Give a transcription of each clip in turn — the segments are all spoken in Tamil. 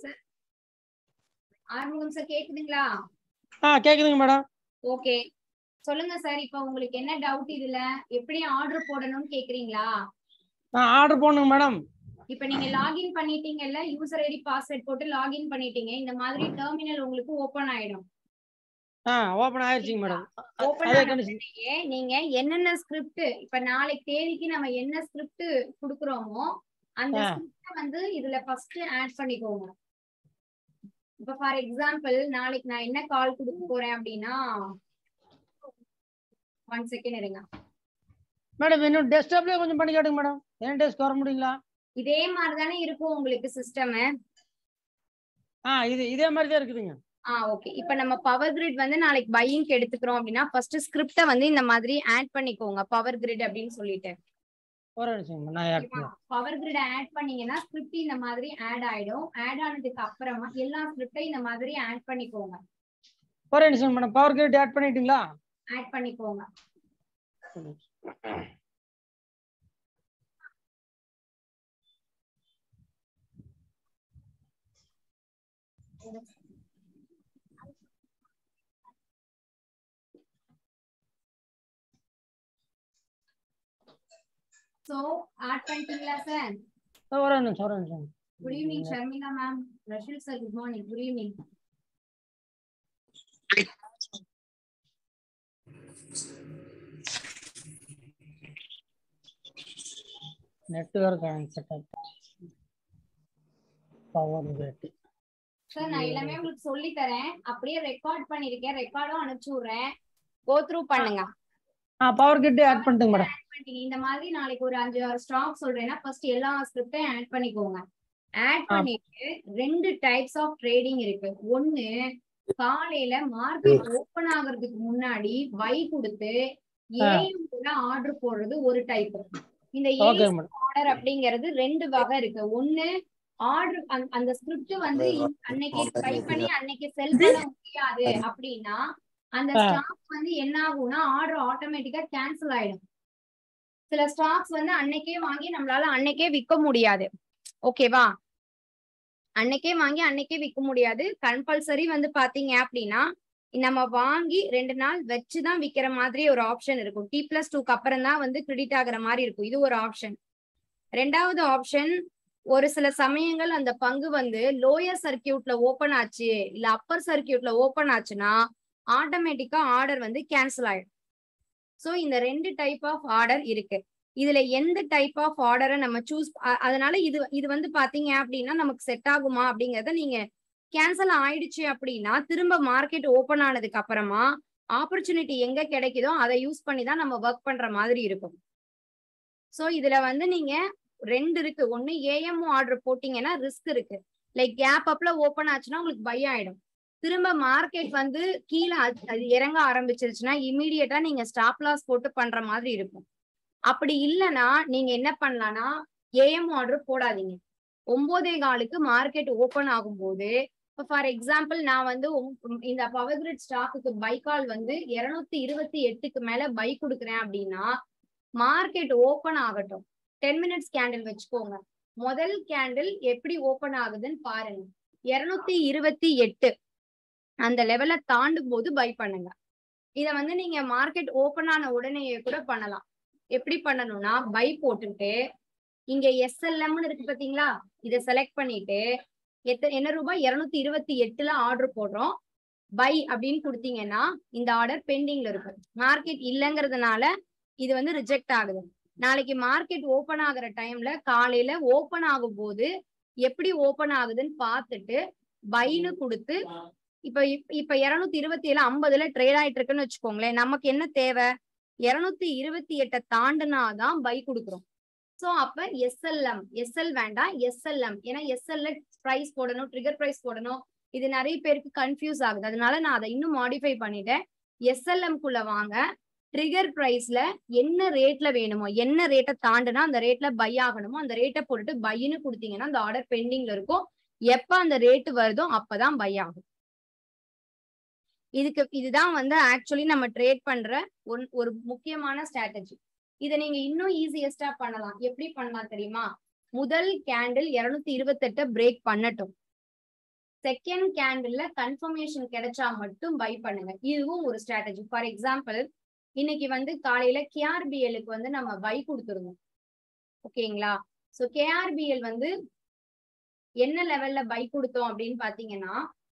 சார் ஆறுமுகம் சார் கேக்குதுங்களா ஆ கேக்குதுங்க மேடம் ஓகே சொல்லுங்க சார் இப்போ உங்களுக்கு என்ன டவுட் இதுல எப்படி ஆர்டர் போடணும்னு கேக்குறீங்களா நான் ஆர்டர் போடணுங்க மேடம் இப்போ நீங்க லாகின் பண்ணிட்டீங்கல்ல யூசர் ஐடி பாஸ்வேர்ட் போட்டு லாகின் பண்ணிட்டீங்க இந்த மாதிரி டெர்மினல் உங்களுக்கு ஓபன் ஆயிடும் ஆ ஓப்பன் ஆயிருச்சுங்க மேடம் ஓபன் அதே ஆன கண்டிஷன் உடனேயே நீங்க என்னென்ன ஸ்கிரிப்ட் இப்ப நாளைக்கு தேதிக்கு நம்ம என்ன ஸ்கிரிப்ட் குடுக்குறோமோ அந்த ஆ. ஸ்கிரிப்ட வந்து இதுல ஃபர்ஸ்ட் ஆட் பண்ணிக்கோங்க இப்ப ஃபார் எக்ஸாம்பிள் நாளைக்கு நான் என்ன கால் கொடுக்க போறேன் அப்படின்னா ஒன் செகண்ட் இருங்க மேடம் இன்னும் டெஸ்க்டாப்லயே கொஞ்சம் பண்ணி காட்டுங்க மேடம் என் டெஸ்க் வர முடியுங்களா இதே மாதிரி தானே இருக்கும் உங்களுக்கு சிஸ்டம் ஆ இது இதே மாதிரி தான் இருக்குதுங்க ஆ ஓகே இப்ப நம்ம பவர் கிரிட் வந்து நாளைக்கு பையிங்க்கு எடுத்துக்கிறோம் அப்படின்னா ஃபர்ஸ்ட் ஸ்கிரிப்ட வந்து இந்த மாதிரி ஆட் பண்ணிக்கோங்க பவர் கிரிட் அப்படின்னு சொல்லிட்டு ஒரு நிமிஷம் நான் ஆட் பண்ணுறேன் பவர் கிரிட் ஆட் பண்ணீங்கன்னா ஸ்கிரிப்ட் இந்த மாதிரி ஆட் ஆயிடும் ஆட் ஆனதுக்கு அப்புறமா எல்லா ஸ்கிரிப்டையும் இந்த மாதிரி ஆட் பண்ணிக்கோங்க ஒரு நிமிஷம் மேடம் பவர் கிரிட் ஆட் பண்ணிட்டீங்களா ஆட் பண்ணிக்கோங்க சோ ஆட் பண்ணிட்டீங்களா சார் ஒரு நிமிஷம் ஒரு நிமிஷம் good evening Sharmila ma'am Rashil sir good morning good evening network setup power grid sir நான் எல்லாமே உங்களுக்கு சொல்லி தரேன் அப்படியே ரெக்கார்ட் பண்ணிருக்கேன் ரெக்கார்டும் அனுப்பிச்சு விடுறேன் கோ த்ரூ பண்ணுங்க ஆ பவர் கிரிட் ஆட் பண்ணிட்டுங்க மேடம் பண்ணிட்டீங்க. இந்த மாதிரி நாளைக்கு ஒரு அஞ்சு ஆறு ஸ்டாக் சொல்றேன்னா ஃபர்ஸ்ட் எல்லா ஸ்கிரிப்டையும் ஆட் பண்ணிக்கோங்க ஆட் ஆ. பண்ணிட்டு ரெண்டு டைப்ஸ் ஆஃப் ட்ரேடிங் இருக்கு ஒண்ணு காலையில மார்க்கெட் ஓபன் ஆகுறதுக்கு முன்னாடி பை கொடுத்து ஆ. ஏஎம் கூட ஆர்டர் போடுறது ஒரு டைப் இந்த ஓகே ஏஎம் மேடம் ஆர்டர் அப்படிங்கிறது ரெண்டு வகை இருக்கு ஒண்ணு ஆர்டர் அந்த ஸ்கிரிப்ட் வந்து இந்த- அன்னைக்கு பை பண்ணி அன்னைக்கு செல் பண்ண முடியாது அப்படின்னா அந்த ஆ. ஸ்டாக் வந்து என்ன ஆகும்னா ஆர்டர் ஆட்டோமேட்டிக்கா கேன்சல் ஆயிடும் சில ஸ்டாக்ஸ் வந்து அன்னைக்கே வாங்கி நம்மளால அன்னைக்கே விற்க முடியாது ஓகேவா அன்னைக்கே வாங்கி அன்னைக்கே விற்க முடியாது கம்பல்சரி வந்து பாத்தீங்க அப்படின்னா நம்ம வாங்கி ரெண்டு நாள் வச்சுதான் விக்கிற மாதிரி ஒரு ஆப்ஷன் இருக்கும் டி பிளஸ் டூக்கு அப்புறம் தான் வந்து கிரெடிட் ஆகுற மாதிரி இருக்கும் இது ஒரு ஆப்ஷன் ரெண்டாவது ஆப்ஷன் ஒரு சில சமயங்கள் அந்த பங்கு வந்து லோயர் சர்க்கியூட்ல ஓபன் ஆச்சு இல்ல அப்பர் சர்க்கியூட்ல ஓபன் ஆச்சுன்னா ஆட்டோமேட்டிக்கா ஆர்டர் வந்து கேன்சல் ஆயிடும் சோ இந்த ரெண்டு டைப் ஆஃப் ஆர்டர் இருக்கு இதுல எந்த டைப் ஆஃப் ஆர்டரை நம்ம சூஸ் அதனால இது இது வந்து பாத்தீங்க அப்படின்னா நமக்கு செட் ஆகுமா அப்படிங்கறத நீங்க கேன்சல் ஆயிடுச்சு அப்படின்னா திரும்ப மார்க்கெட் ஓபன் ஆனதுக்கு அப்புறமா ஆப்பர்ச்சுனிட்டி எங்க கிடைக்குதோ அதை யூஸ் பண்ணி தான் நம்ம ஒர்க் பண்ற மாதிரி இருக்கும் சோ இதுல வந்து நீங்க ரெண்டு இருக்கு ஒண்ணு ஏஎம் ஆர்டர் போட்டீங்கன்னா ரிஸ்க் இருக்கு லைக் கேப் அப்ல ஓபன் ஆச்சுன்னா உங்களுக்கு பை ஆயிடும் திரும்ப மார்க்கெட் வந்து கீழே அது- அது இறங்க ஆரம்பிச்சிருச்சுன்னா இமீடியட்டா நீங்க ஸ்டாப் லாஸ் போட்டு பண்ற மாதிரி இருக்கும் அப்படி இல்லைன்னா நீங்க என்ன பண்ணலாம்னா ஏஎம் ஆர்டர் போடாதீங்க ஒன்பதே காலுக்கு மார்க்கெட் ஓபன் ஆகும்போது இப்போ ஃபார் எக்ஸாம்பிள் நான் வந்து ஒம்- இந்த பவர் கிரிட் ஸ்டாக்குக்கு பை கால் வந்து இருநூத்தி இருபத்தி எட்டுக்கு மேல பை கொடுக்குறேன் அப்படின்னா மார்க்கெட் ஓபன் ஆகட்டும் டென் மினிட்ஸ் கேண்டில் வச்சுக்கோங்க முதல் கேண்டில் எப்படி ஓபன் ஆகுதுன்னு பாருங்க இருநூத்தி இருபத்தி எட்டு அந்த லெவலை தாண்டும் போது பை பண்ணுங்க இத வந்து நீங்க மார்க்கெட் ஓபன் ஆன உடனேயே கூட பண்ணலாம் எப்படி பண்ணணும்னா பை போட்டுட்டு இங்க எஸ்எல்எம்னு இருக்கு பாத்தீங்களா இத செலக்ட் பண்ணிட்டு எத்த என்ன ரூபாய் இருநூத்தி இருபத்தி எட்டுல ஆர்டர் போடுறோம் பை அப்படின்னு கொடுத்தீங்கன்னா இந்த ஆர்டர் பெண்டிங்ல இருக்கு மார்க்கெட் இல்லைங்கிறதுனால இது வந்து ரிஜெக்ட் ஆகுது நாளைக்கு மார்க்கெட் ஓபன் ஆகுற டைம்ல காலையில ஓபன் ஆகும் போது எப்படி ஓபன் ஆகுதுன்னு பார்த்துட்டு பைன்னு கொடுத்து இப்ப இப்ப- இப்ப இருநூத்தி இருபத்தி ஏழு ஐம்பதுல ட்ரேட் ஆயிட்டு இருக்குன்னு வச்சுக்கோங்களேன் நமக்கு என்ன தேவை இருநூத்தி இருபத்தி எட்டை தாண்டுனாதான் பை கொடுக்குறோம் சோ அப்ப எஸ்எல்எம் எஸ்எல் வேண்டாம் எஸ்எல்எம் ஏன்னா எஸ்எல்ல பிரைஸ் போடணும் ட்ரிகர் பிரைஸ் போடணும் இது நிறைய பேருக்கு கன்ஃபியூஸ் ஆகுது அதனால நான் அதை இன்னும் மாடிஃபை பண்ணிட்டேன் எஸ்எல்எம் குள்ள வாங்க ட்ரிகர் பிரைஸ்ல என்ன ரேட்ல வேணுமோ என்ன ரேட்டை தாண்டுனா அந்த ரேட்ல பை ஆகணுமோ அந்த ரேட்டை போட்டுட்டு பைன்னு கொடுத்தீங்கன்னா அந்த ஆர்டர் பெண்டிங்ல இருக்கும் எப்ப அந்த ரேட் வருதோ அப்பதான் பை ஆகும் இதுக்கு இதுதான் வந்து ஆக்சுவலி நம்ம ட்ரேட் பண்ற ஒன் ஒரு முக்கியமான ஸ்ட்ராட்டஜி இதை நீங்க இன்னும் ஈஸியஸ்டா பண்ணலாம் எப்படி பண்ணலாம் தெரியுமா முதல் கேண்டில் இருநூத்தி இருபத்தெட்ட பிரேக் பண்ணட்டும் செகண்ட் கேண்டில்ல கன்ஃபர்மேஷன் கிடைச்சா மட்டும் பை பண்ணுங்க இதுவும் ஒரு ஸ்ட்ராட்டஜி ஃபார் எக்ஸாம்பிள் இன்னைக்கு வந்து காலையில கேஆர்பிஎலுக்கு வந்து நம்ம பை கொடுத்துருந்தோம் ஓகேங்களா சோ கேஆர்பிஎல் வந்து என்ன லெவல்ல பை கொடுத்தோம் அப்படின்னு பாத்தீங்கன்னா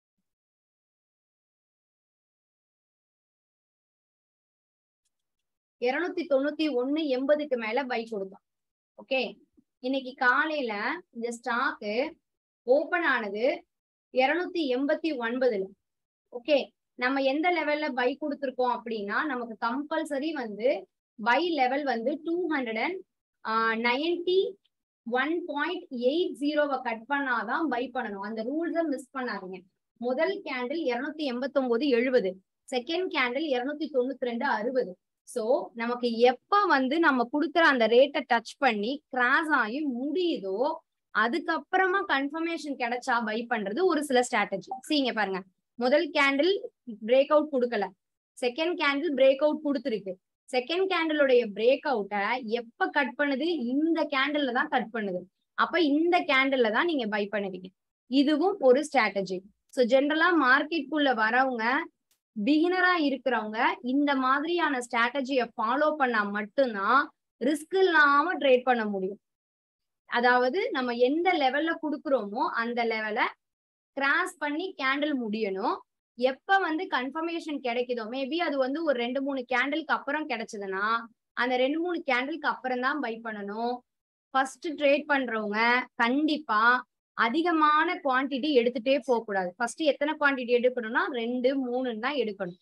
இருநூத்தி தொண்ணூத்தி ஒண்ணு எண்பதுக்கு மேல பை கொடுத்தோம் ஓகே இன்னைக்கு காலையில இந்த ஸ்டாக்கு ஓபன் ஆனது இருநூத்தி எண்பத்தி ஒன்பதுல ஓகே நம்ம எந்த லெவல்ல பை கொடுத்துருக்கோம் அப்படின்னா நமக்கு கம்பல்சரி வந்து பை லெவல் வந்து two hundred and ninety one point eight ஜீரோவை கட் பண்ணாதான் பை பண்ணணும் அந்த ரூல்ஸை மிஸ் பண்ணாதீங்க முதல் கேண்டில் இருநூத்தி எண்பத்தி ஒன்பது எழுபது செகண்ட் கேண்டில் இருநூத்தி தொண்ணூத்தி ரெண்டு அறுபது சோ நமக்கு எப்ப வந்து நம்ம கொடுக்குற அந்த ரேட்டை டச் பண்ணி கிராஸ் ஆகி முடியுதோ அதுக்கப்புறமா கன்ஃபர்மேஷன் கிடைச்சா பை பண்றது ஒரு சில ஸ்ட்ராட்டஜி சீங்க பாருங்க முதல் கேண்டில் பிரேக் அவுட் கொடுக்கல செகண்ட் கேண்டில் பிரேக் அவுட் கொடுத்துருக்கு செகண்ட் கேண்டிலுடைய பிரேக் அவுட்டை எப்ப கட் பண்ணுது இந்த கேண்டில்ல தான் கட் பண்ணுது அப்ப இந்த கேண்டில்ல தான் நீங்க பை பண்ணுவீங்க இதுவும் ஒரு ஸ்ட்ராட்டஜி ஸோ ஜென்ரலா மார்க்கெட்குள்ள வரவங்க பிகினரா இருக்கிறவங்க இந்த மாதிரியான ஸ்ட்ராட்டஜியை ஃபாலோ பண்ணா மட்டும்தான் ரிஸ்க் இல்லாம ட்ரேட் பண்ண முடியும் அதாவது நம்ம எந்த லெவல்ல கொடுக்குறோமோ அந்த லெவல கிராஸ் பண்ணி கேண்டில் முடியணும் எப்ப வந்து கன்ஃபர்மேஷன் கிடைக்குதோ மேபி அது வந்து ஒரு ரெண்டு மூணு கேண்டிலுக்கு அப்புறம் கிடைச்சதுன்னா அந்த ரெண்டு மூணு கேண்டிலுக்கு அப்புறம் தான் பை பண்ணணும் ஃபர்ஸ்ட் ட்ரேட் பண்றவங்க கண்டிப்பா அதிகமான குவான்டிட்டி எடுத்துட்டே போக கூடாது ஃபர்ஸ்ட் எத்தனை குவான்டிட்டி எடுக்கணும்னா ரெண்டு மூணுன்னு தான் எடுக்கணும்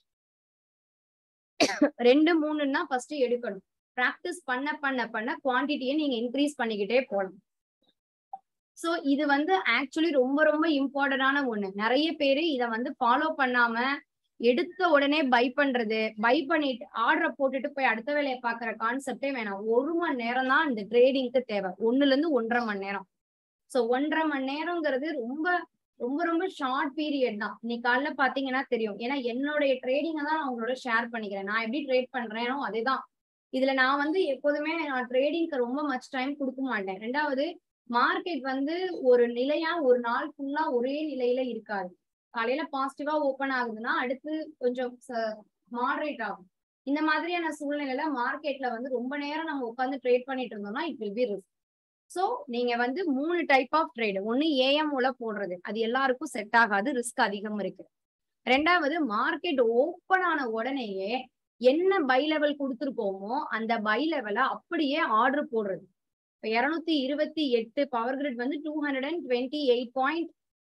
ரெண்டு மூணுன்னு தான் ஃபர்ஸ்ட் எடுக்கணும் ப்ராக்டிஸ் பண்ண பண்ண பண்ண குவான்டிட்டியை நீங்க இன்க்ரீஸ் பண்ணிக்கிட்டே போகலாம் சோ இது வந்து ஆக்சுவலி ரொம்ப ரொம்ப இம்பார்ட்டன்டான ஒண்ணு நிறைய பேரு இத வந்து ஃபாலோ பண்ணாம எடுத்த உடனே பை பண்றது பை பண்ணிட்டு ஆர்டரை போட்டுட்டு போய் அடுத்த வேலையை பாக்குற கான்செப்டே வேணாம் ஒரு மணி நேரம் தான் இந்த ட்ரேடிங்க்கு தேவை ஒண்ணுல இருந்து ஒன்றரை மணி நேரம் சோ ஒன்றரை மணி நேரங்கிறது ரொம்ப ரொம்ப ரொம்ப ஷார்ட் பீரியட் தான் இன்னைக்கு காலைல பாத்தீங்கன்னா தெரியும் ஏன்னா என்னுடைய ட்ரேடிங்கை தான் நான் உங்களோட ஷேர் பண்ணிக்கிறேன் நான் எப்படி ட்ரேட் பண்றேனோ அதேதான் இதுல நான் வந்து எப்போதுமே நான் ட்ரேடிங்க்கு ரொம்ப மச் டைம் கொடுக்க மாட்டேன் ரெண்டாவது மார்க்கெட் வந்து ஒரு நிலையா ஒரு நாள் ஃபுல்லா ஒரே நிலையில இருக்காது காலையில பாசிட்டிவா ஓபன் ஆகுதுன்னா அடுத்து கொஞ்சம் மாடரேட் ஆகும் இந்த மாதிரியான சூழ்நிலையில மார்க்கெட்ல வந்து ரொம்ப நேரம் நம்ம உட்காந்து ட்ரேட் பண்ணிட்டு இருந்தோம்னா it will be risk so நீங்க வந்து மூணு டைப் ஆஃப் ட்ரேடு ஒன்னு ஏஎம்ஓல போடுறது அது எல்லாருக்கும் செட் ஆகாது ரிஸ்க் அதிகம் இருக்கு ரெண்டாவது மார்க்கெட் ஓப்பன் ஆன உடனேயே என்ன பை லெவல் கொடுத்துருக்கோமோ அந்த பை லெவலை அப்படியே ஆர்டர் போடுறது இப்போ இரநூத்தி இருபத்தி எட்டு பவர் கிரிட் வந்து two hundred and twenty eight point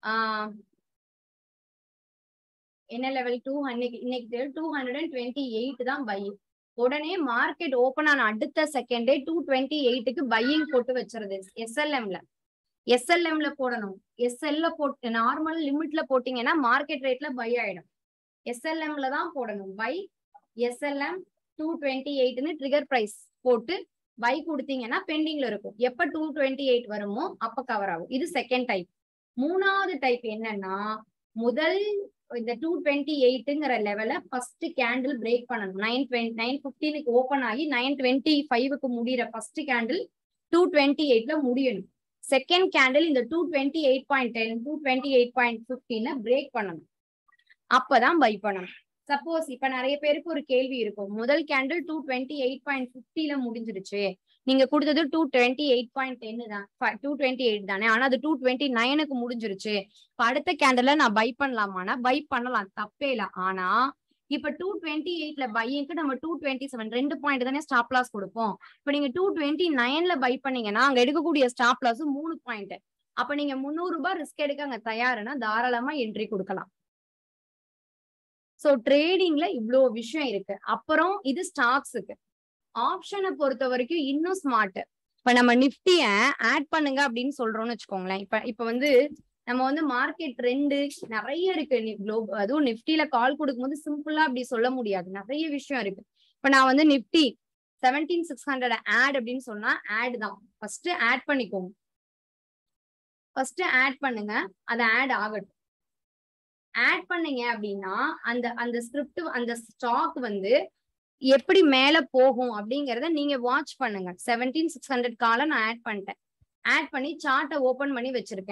என்ன லெவல் டூ இன்னைக்கு இன்னைக்கு two hundred and twenty eight தான் பை உடனே மார்க்கெட் ஓபன் ஆன அடுத்த செகண்டே டூ டுவெண்ட்டி எயிட்டுக்கு பையிங் போட்டு வச்சுறது எஸ்எல்எம்ல எஸ்எல்எம்ல போடணும் எஸ்எல்ல போட்டு நார்மல் லிமிட்ல போட்டீங்கன்னா மார்க்கெட் ரேட்ல பை ஆயிடும் எஸ்எல்எம்ல தான் போடணும் பை எஸ்எல்எம் டூ டுவெண்ட்டி எயிட்னு ட்ரிகர் பிரைஸ் போட்டு பை கொடுத்தீங்கன்னா பெண்டிங்ல இருக்கும் எப்ப டூ டுவெண்ட்டி எயிட் வருமோ அப்ப கவர் ஆகும் இது செகண்ட் டைப் மூணாவது டைப் என்னன்னா முதல் இந்த டூ டுவெண்ட்டி எயிட்டுங்கிற லெவல ஃபர்ஸ்ட் கேண்டில் பிரேக் பண்ணணும் நைன் டுவெண்ட்டி நைன் ஃபிஃப்டீனுக்கு ஓப்பன் ஆகி நைன் டுவெண்ட்டி ஃபைவ்க்கு முடிகிற ஃபர்ஸ்ட் கேண்டில் டூ டுவெண்ட்டி எயிட்ல முடியணும் செகண்ட் கேண்டில் இந்த two twenty eight point ten two twenty eight point ஃபிஃப்டீன பிரேக் பண்ணணும் அப்பதான் பை பண்ணணும் சப்போஸ் இப்ப நிறைய பேருக்கு ஒரு கேள்வி இருக்கும் முதல் candle two twenty eight point ஃபிஃப்டில முடிஞ்சிருச்சு நீங்க கொடுத்தது டூ டுவெண்ட்டி எயிட் பாயிண்ட் டென்னு தான் டூ டுவெண்ட்டி எயிட் தானே ஆனா அது டூ டுவெண்ட்டி நைனுக்கு முடிஞ்சிருச்சு இப்ப அடுத்த கேண்டில்ல நான் பை பண்ணலாமானா பை பண்ணலாம் தப்பே இல்ல ஆனா இப்ப டூ டுவெண்ட்டி எயிட்ல பையனுக்கு நம்ம டூ டுவெண்ட்டி செவன் ரெண்டு பாயிண்ட் தானே ஸ்டாப் லாஸ் கொடுப்போம் இப்ப நீங்க டூ டுவெண்ட்டி நைன்ல பை பண்ணீங்கன்னா அங்க எடுக்கக்கூடிய ஸ்டாப் லாஸ் மூணு பாயிண்ட் அப்ப நீங்க முந்நூறு ரூபாய் ரிஸ்க் எடுக்க அங்க தயாருன்னா தாராளமா என்ட்ரி கொடுக்கலாம் சோ ட்ரேடிங்ல இவ்வளோ விஷயம் இருக்கு அப்புறம் இது ஸ்டாக்ஸுக்கு ஆப்ஷனை பொறுத்த வரைக்கும் இன்னும் ஸ்மார்ட் இப்ப நம்ம நிப்டிய ஆட் பண்ணுங்க அப்படின்னு சொல்றோம்னு வச்சுக்கோங்களேன் இப்ப இப்ப வந்து நம்ம வந்து மார்க்கெட் ரெண்டு நிறைய இருக்கு குளோப் அதுவும் நிப்டில கால் கொடுக்கும்போது சிம்பிளா அப்படி சொல்ல முடியாது நிறைய விஷயம் இருக்கு இப்ப நான் வந்து Nifty seventeen six hundred add அப்படின்னு சொன்னா ஆட் தான் ஃபர்ஸ்ட் ஆட் பண்ணிக்கோங்க ஃபர்ஸ்ட் ஆட் பண்ணுங்க அது ஆட் ஆகட்டும் ஆட் பண்ணீங்க அப்படின்னா அந்த அந்த ஸ்கிரிப்ட் அந்த ஸ்டாக் வந்து எப்படி மேல போகும் அப்படிங்கறத நீங்க வாட்ச் பண்ணுங்க செவன்டீன் சிக்ஸ் ஹண்ட்ரட் கால நான் ஆட் பண்ணிட்டேன் ஆட் பண்ணி சார்ட்டை ஓபன் பண்ணி வச்சிருக்கேன்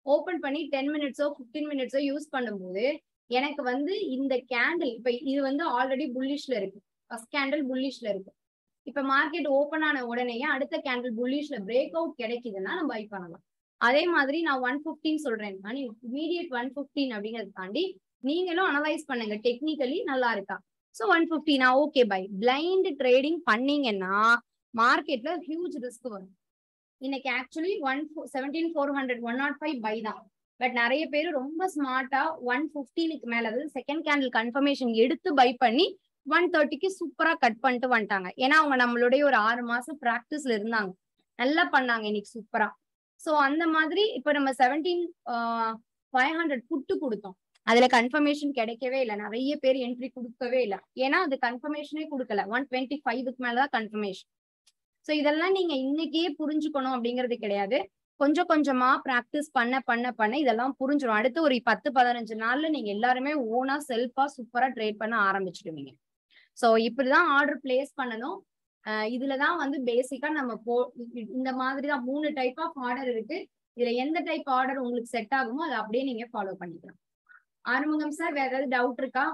ஓபன் பண்ணி டென் மினிட்ஸோ ஃபிஃப்டீன் மினிட்ஸோ யூஸ் பண்ணும்போது எனக்கு வந்து இந்த கேண்டில் இப்ப இது வந்து ஆல்ரெடி புல்லிஷ்ல இருக்கு ஃபர்ஸ்ட் கேண்டில் புல்லிஷ்ல இருக்கு இப்ப மார்க்கெட் ஓபன் ஆன உடனேயே அடுத்த கேண்டில் புல்லிஷ்ல பிரேக் அவுட் கிடைக்குதுன்னா நம்ம பை பண்ணலாம் அதே மாதிரி நான் ஒன் பிப்டீன் சொல்றேன் இமீடியட் ஒன் பிப்டீன் அப்படிங்கறத தாண்டி நீங்களும் அனலைஸ் பண்ணுங்க டெக்னிக்கலி நல்லா இருக்கா ஸோ ஒன் பிப்டீனா ஓகே பை பிளைண்ட் ட்ரேடிங் பண்ணீங்கன்னா மார்க்கெட்ல ஹியூஜ் ரிஸ்க் வரும் இன்னைக்கு actually one seventeen four hundred one naught five buy தான் பட் நிறைய பேர் ரொம்ப ஸ்மார்ட்டா ஒன் பிப்டீனுக்கு மேல அதாவது செகண்ட் கேண்டில் கன்ஃபர்மேஷன் எடுத்து பை பண்ணி ஒன் தேர்ட்டிக்கு சூப்பரா கட் பண்ணிட்டு வந்துட்டாங்க ஏன்னா அவங்க நம்மளுடைய ஒரு ஆறு மாசம் ப்ராக்டிஸ்ல இருந்தாங்க நல்லா பண்ணாங்க இன்னைக்கு சூப்பரா சோ அந்த மாதிரி இப்ப நம்ம செவன்டீன் ஃபைவ் ஹண்ட்ரட் புட்டு கொடுத்தோம் அதுல கன்ஃபர்மேஷன் கிடைக்கவே இல்லை நிறைய பேர் என்ட்ரி கொடுக்கவே இல்லை ஏன்னா அது கன்ஃபர்மேஷனே கொடுக்கல ஒன் டுவெண்ட்டி ஃபைவ்க்கு மேலதான் கன்ஃபர்மேஷன் ஸோ இதெல்லாம் நீங்க இன்னைக்கே புரிஞ்சுக்கணும் அப்படிங்கிறது கிடையாது கொஞ்சம் கொஞ்சமா ப்ராக்டிஸ் பண்ண பண்ண பண்ண இதெல்லாம் புரிஞ்சிடும் அடுத்து ஒரு பத்து பதினஞ்சு நாள்ல நீங்க எல்லாருமே ஓனா செல்ஃபா சூப்பரா ட்ரேட் பண்ண ஆரம்பிச்சிடுவீங்க ஸோ இப்படிதான் ஆர்டர் பிளேஸ் பண்ணணும் அஹ் இதுலதான் வந்து பேசிக்கா நம்ம போ இந்த மாதிரி தான் மூணு டைப் ஆஃப் ஆர்டர் இருக்கு இதுல எந்த டைப் ஆர்டர் உங்களுக்கு செட் ஆகுமோ அதை அப்படியே நீங்க ஃபாலோ பண்ணிக்கலாம் ஆறுமுகம் சார் வேற ஏதாவது டவுட் இருக்கா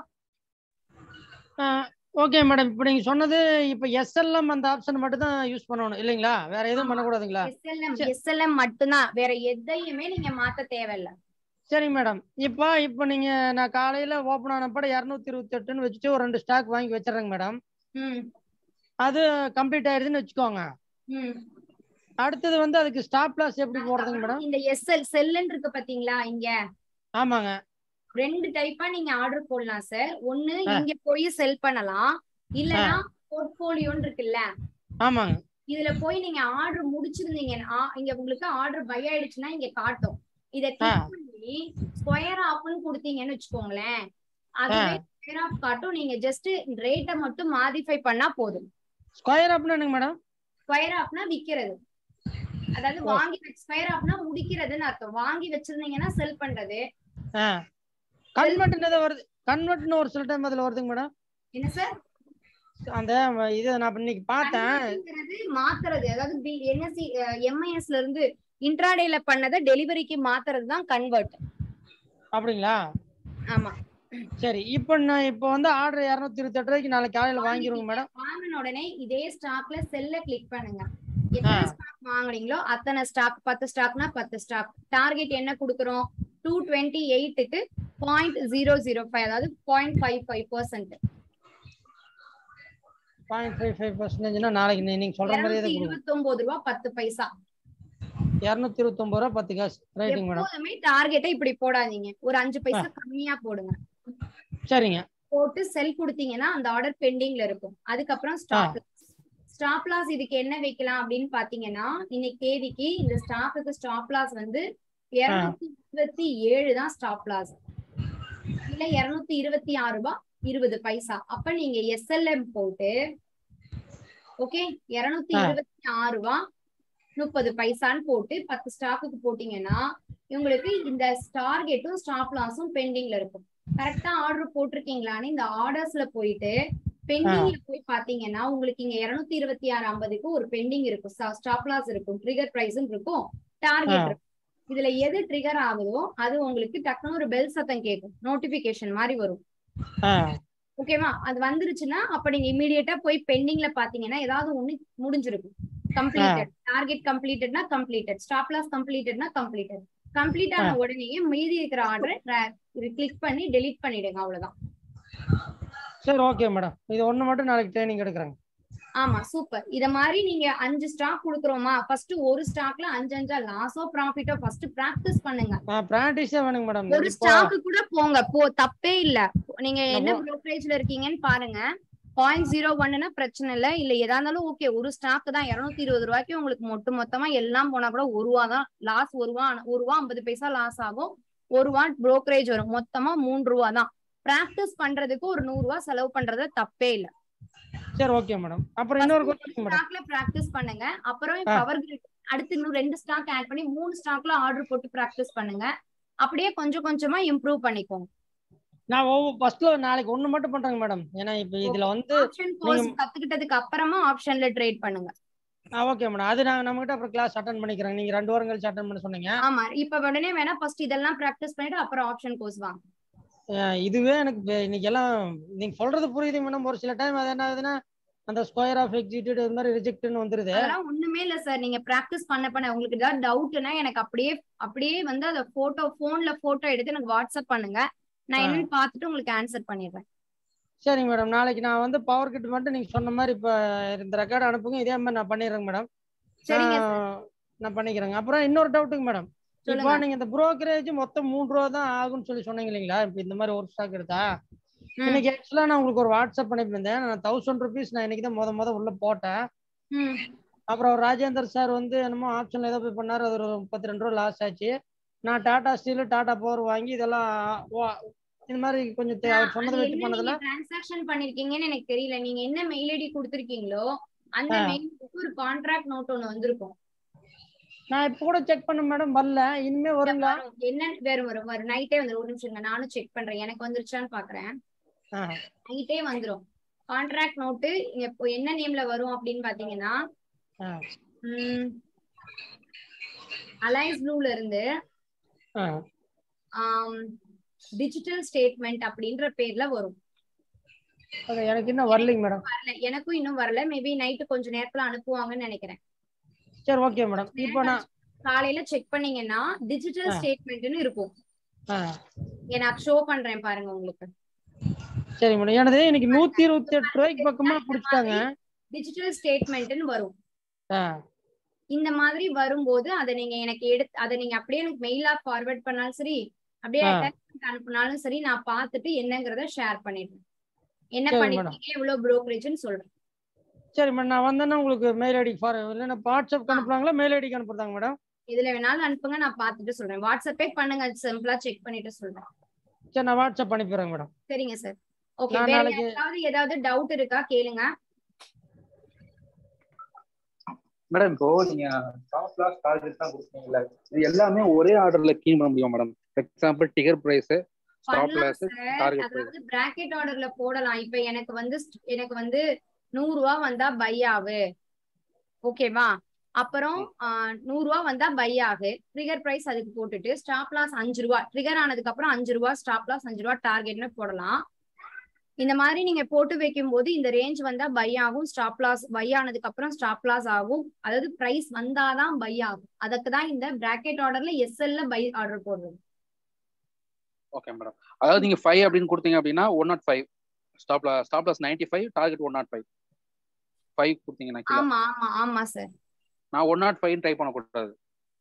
ஓகே மேடம் இப்போ நீங்க சொன்னது இப்போ எஸ்எல்எம் அந்த ஆப்ஷன் மட்டும் தான் யூஸ் பண்ணணும் இல்லைங்களா வேற எதுவும் பண்ணக்கூடாதுங்களா எஸ்எல்எம் எஸ்எல்எம் மட்டும்தான் வேற எதையுமே நீங்க மாத்த தேவையில்ல சரிங்க மேடம் இப்போ இப்போ நீங்க நான் காலையில ஓப்பன் ஆனப்பட இரநூத்தி இருபத்தி எட்டுன்னு வச்சுட்டு ஒரு ரெண்டு ஸ்டாக் வாங்கி வச்சிடுறேங்க மேடம் ம் அது கம்ப்ளீட் ஆயிருதுன்னு வச்சுக்கோங்க ம் அடுத்தது வந்து அதுக்கு ஸ்டாப் லாஸ் எப்படி போடுறதுங்க மேடம் இந்த எஸ்எல் செல்லுன்னு இருக்கு பாத்தீங்களா இங்க ஆமாங்க ரெண்டு டைப்பா நீங்க ஆர்டர் போடலாம் சார் ஒண்ணு ஆ. இங்க போய் செல் பண்ணலாம் இல்லனா போர்ட்போலியோன்னு இருக்குல்ல ஆமாங்க இதுல போய் நீங்க ஆர்டர் முடிச்சிருந்தீங்கன்னா இங்க உங்களுக்கு ஆர்டர் பை ஆயிடுச்சுன்னா இங்க காட்டும் இத ஆ. கிளிக் பண்ணி ஸ்கொயர் ஆஃப்னு கொடுத்தீங்கன்னு வச்சுக்கோங்களேன் அதுவே ஸ்கொயர் ஆஃப் காட்டும் நீங்க ஜஸ்ட் ரேட்டை மட்டும் மாடிஃபை பண்ணா போதும் ஸ்கொயர் அப்னா என்னங்க மேடம் ஸ்கொயர் ஆஃப்னா விக்கிறது அதாவது ஓ. வாங்கி ஸ்கொயர் ஆஃப்னா முடிக்கிறதுன்னு அர்த்தம் வாங்கி வச்சிருந்தீங்கன்னா செல் பண்றது ஆ கன்வெர்ட் என்னது வருது கன்வெர்ட்னு ஒரு சில டைம் அதுல வருதுங்க மேடம் என்ன சார் அந்த இது நான் இப்ப இன்னைக்கு பார்த்தேன் Convertங்கிறது மாத்துறது அதாவது என்எஸ்சி எம்ஐஎஸ்ல இருந்து இன்ட்ராடேல பண்ணதை டெலிவரிக்கு மாத்துறது தான் கன்வெர்ட் அப்படிங்களா ஆமா சரி இப்போ நான் இப்போ வந்து ஆர்டர் இரநூத்தி இருபத்தி எட்டு ரூபாய்க்கு நாளைக்கு காலையில வாங்கிடுவோங்க மேடம் வாங்கின உடனே இதே ஸ்டாக்ல செல்ல கிளிக் பண்ணுங்க எத்தனை ஸ்டாக் வாங்குறீங்களோ அத்தனை ஸ்டாக் பத்து ஸ்டாக்னா பத்து ஸ்டாக் டார்கெட் என்ன கொடுக்குறோம் டூ டுவெண்ட்டி எயிட்டுக்கு பாயிண்ட் ஜீரோ ஜீரோ ஃபைவ் அதாவது point five five percent point five five பர்சன்டேஜ்னா நாளைக்கு நீ- நீங்க சொல்ற மாதிரியே தான் கொடுங்க இருபத்தி ஒன்பது ரூபா பத்து பைசா இரநூத்தி இருபத்தொன்பது ரூபா பத்து காசு ரைட்டுங்க மேடம் எப்போதுமே டார்கெட்டை இப்படி போடாதீங்க ஒரு அஞ்சு பைசா கம்மியா போடுங்க சரிங்க போட்டு செல் கொடுத்தீங்கன்னா அந்த ஆர்டர் பெண்டிங்ல இருக்கும் அதுக்கப்புறம் ஸ்டாப் ஸ்டாப் லாஸ் இதுக்கு என்ன வைக்கலாம் அப்படின்னு பாத்தீங்கன்னா இன்னைக்கு தேதிக்கு இந்த ஸ்டாக்குக்கு ஸ்டாப் லாஸ் வந்து இருநூத்தி இருபத்தி ஏழு தான் ஸ்டாப் லாஸ் இல்ல இருநூத்தி இருபத்தி ஆறு ரூபாய் இருபது பைசா அப்ப நீங்க எஸ்எல்எம் போட்டு ஓகே இருநூத்தி ஆ. இருபத்தி ஆறு ரூபாய் முப்பது பைசான்னு போட்டு பத்து ஸ்டாக்குக்கு போட்டீங்கன்னா உங்களுக்கு இந்த டார்கெட்டும் ஸ்டாப் லாஸும் பெண்டிங்ல இருக்கும் கரெக்டா ஆர்டர் போட்டிருக்கீங்களான்னு இந்த ஆர்டர்ஸ்ல போயிட்டு பெண்டிங்ல போய் பாத்தீங்கன்னா உங்களுக்கு இங்க இருநூத்தி இருபத்தி ஆறு ஐம்பதுக்கு ஒரு பெண்டிங் இருக்கும் ஸ்டாப் லாஸ் இருக்கும் ட்ரிகர் பிரைஸும் இருக்கும் டார்கெட் ஆ. இருக்கும் இதுல எது ட்ரிகர் ஆகுதோ அது உங்களுக்கு டக்குனு ஒரு பெல் சத்தம் கேட்கும் நோட்டிபிகேஷன் மாதிரி வரும் ஆ ஓகேவா அது வந்துருச்சுன்னா அப்ப நீங்க இமீடியட்டா போய் பெண்டிங்ல பாத்தீங்கன்னா ஏதாவது ஒண்ணு முடிஞ்சிருக்கும் கம்ப்ளீட்டட் டார்கெட் கம்ப்ளீட்டட்னா கம்ப்ளீட்டட் ஸ்டாப் லாஸ் கம்ப்ளீட்டட்னா கம்ப்ளீட்டட் கம்ப்ளீட் ஆன உடனேயே மீதி இருக்கிற ஆர்டரை கிளிக் பண்ணி டெலீட் பண்ணிடுங்க அவ்வளவுதான் சரி ஓகே மேடம் இது ஒண்ணு மட்டும் நாளைக்கு ட்ரைனிங் எடுக்கிறேங்க ஆமா சூப்பர் இத மாதிரி நீங்க அஞ்சு ஸ்டாக் குடுக்குறோமா ஃபர்ஸ்ட் ஒரு ஸ்டாக்ல அஞ்சு அஞ்சா லாஸோ ப்ராஃபிட்டோ ஃபர்ஸ்ட் பிராக்டிஸ் பண்ணுங்க ஆ ப்ராக்டிஸே வேணுங்க மேடம் ஒரு இப்போ ஸ்டாக்கு கூட போங்க போ தப்பே இல்ல நீங்க என்ன நம்ம- ப்ரோக்கரேஜ்ல இருக்கீங்கன்னு பாருங்க பாயிண்ட் ஜீரோ ஒன்னுனா பிரச்சனை இல்ல இல்ல எதா இருந்தாலும் ஓகே ஒரு ஸ்டாக் தான் இருநூத்தி இருபது ரூபாய்க்கு உங்களுக்கு மொட்டு மொத்தமா எல்லாம் போனா கூட ஒரு ரூபா தான் லாஸ் ஒரு ரூபா ஒரு ரூபா ஐம்பது பைசா லாஸ் ஆகும் ஒரு ரூபா ப்ரோக்கரேஜ் வரும் மொத்தமா மூன்று ரூபா தான் பிராக்டிஸ் பண்றதுக்கு ஒரு நூறு ரூபா செலவு பண்றது தப்பே இல்ல சரி ஓகே மேடம் அப்புறம் இன்னொரு கொஸ்டின் மேடம் ஸ்டாக்ல பிராக்டிஸ் பண்ணுங்க அப்புறம் ஆ. பவர் கிரிட் அடுத்து இன்னும் ரெண்டு ஸ்டாக் ஆட் பண்ணி மூணு ஸ்டாக்ல ஆர்டர் போட்டு பிராக்டிஸ் பண்ணுங்க அப்படியே கொஞ்சம் கொஞ்சமா இம்ப்ரூவ் பண்ணிக்கோங்க நான் ஒவ்வொரு ஃபர்ஸ்ட்ல நாளைக்கு ஒண்ணு மட்டும் பண்றேங்க மேடம் ஏன்னா இப்போ இதுல வந்து ஆப்ஷன் கோர்ஸ் கத்துக்கிட்டதுக்கு அப்புறமா ஆப்ஷன்ல ட்ரேட் பண்ணுங்க ஓகே மேடம் அது நான் நம்மகிட்ட அப்புறம் கிளாஸ் அட்டன் பண்ணிக்கிறேன் நீங்க ரெண்டு வாரம் கழிச்சு அட்டன் பண்ண சொன்னீங்க ஆமா இப்ப உடனே வேணா ஃபர்ஸ்ட் இதெல்லாம் பிராக்டிஸ் பண்ணிட்டு அப்புறம் ஆப்ஷன் கோர்ஸ் வாங்க அஹ் இதுவே எனக்கு இப்ப இன்னைக்கு எல்லாம் நீங்க சொல்றது புரியுது மேடம் ஒரு சில டைம் அது என்ன ஆகுதுன்னா அந்த ஸ்கொயர் ஆஃப் எக்ஸிக்யூட் இது மாதிரி ரிஜெக்ட்னு வந்துருது அதெல்லாம் ஒண்ணுமே இல்ல சார் நீங்க பிராக்டிஸ் பண்ண பண்ண உங்களுக்கு ஏதாவது டவுட்னா எனக்கு அப்படியே அப்படியே வந்து அத போட்டோ போன்ல போட்டோ எடுத்து எனக்கு வாட்ஸ்அப் பண்ணுங்க நான் ஆ. என்னன்னு பார்த்துட்டு உங்களுக்கு ஆன்சர் பண்ணிடுறேன் சரிங்க மேடம் நாளைக்கு நான் வந்து பவர் கிட் மட்டும் நீங்க சொன்ன மாதிரி இப்ப இந்த ரெக்கார்டு அனுப்புங்க இதே மாதிரி நான் பண்ணிடுறேங்க மேடம் சரிங்க நான் நான் பண்ணிக்கிறேங்க அப்புறம் இன்னொரு டவுட்டுங்க மேடம் இப்போ சொல்லுங்க நீங்க இந்த புரோக்கரேஜ் மொத்தம் மூணு ரூபா தான் ஆகும்னு சொல்லி சொன்னீங்க இல்லைங்களா இப்போ இந்த மாதிரி ஒரு ஸ்டாக் எடுத்தா ம். இன்னைக்கு ஆக்சுவலா நான் உங்களுக்கு ஒரு வாட்ஸ்அப் பண்ணியிருந்தேன் நான் தௌசண்ட் ருபீஸ் நான் இன்னைக்கு தான் முத முத உள்ள போட்டேன் ம் அப்புறம் ராஜேந்தர் சார் வந்து என்னமோ ஆப்ஷன்ல ஏதோ போய் பண்ணாரு அது ஒரு முப்பத்தி ரெண்டு ரூபா லாஸ் ஆச்சு நான் டாடா ஸ்டீல் டாடா பவர் வாங்கி இதெல்லாம் வா- இந்த மாதிரி கொஞ்சம் தே- அவர் சொன்னதை அது வச்சு என்ன பண்ணதுல நீங்க டிரான்சாக்ஷன் பண்ணிருக்கீங்கன்னு எனக்கு தெரியல நீங்க என்ன மெயில் ஐடி கொடுத்திருக்கீங்களோ அந்த ஆ. மெயிலுக்கு ஒரு கான்ட்ராக்ட் நோட் ஒன்னு வந்திருக்கும் நான் இப்போ கூட செக் பண்ண மேடம் வரல இனிமே வருங்களா வரும். என்ன வரும் வரும் வரும் நைட்டே வந்துரும் ஒரு நிமிஷம் இருங்க. நானும் செக் பண்றேன் எனக்கு வந்துருச்சான்னு பாக்குறேன் ஆ, நைட்டே வந்துரும் கான்ட்ராக்ட் நோட்டு இப்போ என்ன நேம்ல வரும் அப்படின்னு பாத்தீங்கன்னா ஆ, அலைன்ஸ் ப்ளூல இருந்து ஆ. டிஜிட்டல் ஸ்டேட்மெண்ட் அப்படின்ற பேர்ல வரும் அது எனக்கு இன்னும் வரலைங்க மேடம் வரல எனக்கும் இன்னும் வரல மேபி நைட்டு கொஞ்ச நேரத்துல அனுப்புவாங்கன்னு நினைக்கிறேன் சரி ஓகே மேடம் இப்போ நான் காலையில செக் பண்ணீங்கன்னா டிஜிட்டல் ஆ. ஸ்டேட்மெண்ட்னு இருக்கும் ஆ, நான் ஷோ பண்றேன் பாருங்க உங்களுக்கு சரி மேடம் எனது இன்னைக்கு நூத்தி இருபத்தி எட்டு ரூபாய்க்கு பக்கமா பிடிச்சிட்டாங்க டிஜிட்டல் ஸ்டேட்மெண்ட்னு வரும் ஆ, இந்த மாதிரி வரும்போது அதை நீங்க எனக்கு எடுத்து அதை நீங்க அப்படியே எனக்கு மெயிலா ஃபார்வர்ட் பண்ணாலும் சரி அப்படியே ஆ. attachment அனுப்புனாலும் சரி நான் பார்த்துட்டு என்னங்கறத ஷேர் பண்ணிடுறேன் என்ன சரி, பண்ணிருக்கீங்க எவ்வளவு brokerage-ன்னு சொல்றேன் சரி மேடம் நான் வந்தேன்னா உங்களுக்கு மெயில் ஐடி ஃபார் இல்லைன்னா வாட்ஸ்அப் அனுப்புறாங்களா மெயில் ஐடிக்கு அனுப்புறாங்க மேடம் இதுல வேணாலும் அனுப்புங்க நான் பார்த்துட்டு சொல்றேன் வாட்ஸ்அப்பே பண்ணுங்க சிம்பிளா செக் பண்ணிட்டு சொல்றேன் சரி நான் வாட்ஸ்அப் அனுப்பிடுறேங்க மேடம் சரிங்க சார் ஓகே நான் வேற நாளைக்கு- யாருக்காவது ஏதாவது டவுட் இருக்கா கேளுங்க மேடம் இப்போ நீங்க ஸ்டாப் லாஸ் டார்கெட் தான் கொடுத்தீங்கல்ல இது எல்லாமே ஒரே ஆர்டர்ல கீன் பண்ண முடியும் madam example trigger price stop பண்ணலாம் லாஸ் சார் டார்கெட் பிரைஸ் அதாவது பிராக்கெட் ஆர்டர்ல போடலாம் இப்ப எனக்கு வந்து st- எனக்கு வந்து நூறு ரூபா வந்தா பை ஆகு ஓகேவா அப்புறம் ஆஹ், நூறு ரூபா வந்தா பை ஆகு ட்ரிகர் பிரைஸ் அதுக்கு போட்டுட்டு ஸ்டாப் லாஸ் அஞ்சு ரூபா ட்ரிகர் ஆனதுக்கு அப்புறம் அஞ்சு ரூபா ஸ்டாப் லாஸ் அஞ்சு ரூபா டார்கெட்னு போடலாம் இந்த மாதிரி நீங்க போட்டு வைக்கும் போது இந்த ரேஞ்ச் வந்தா பை ஆகும் ஸ்டாப் லாஸ் பை ஆனதுக்கு அப்புறம் ஸ்டாப் லாஸ் ஆகும் அதாவது பிரைஸ் வந்தாதான் பை ஆகும் அதுக்கு தான் இந்த பிராக்கெட் ஆர்டர்ல எஸ்எல்ல பை ஆர்டர் போடுறது ஓகே மேடம் அதாவது நீங்க ஃபைவ் அப்படின்னு கொடுத்தீங்க அப்படின்னா one naught five stop loss stop loss ninety five target one naught five five கொடுத்தீங்கன்னா கீழே ஆமா ஆமா ஆமா சார் நான் ஒன் நாட் ஃபைவ் ட்ரை பண்ணக்கூடாது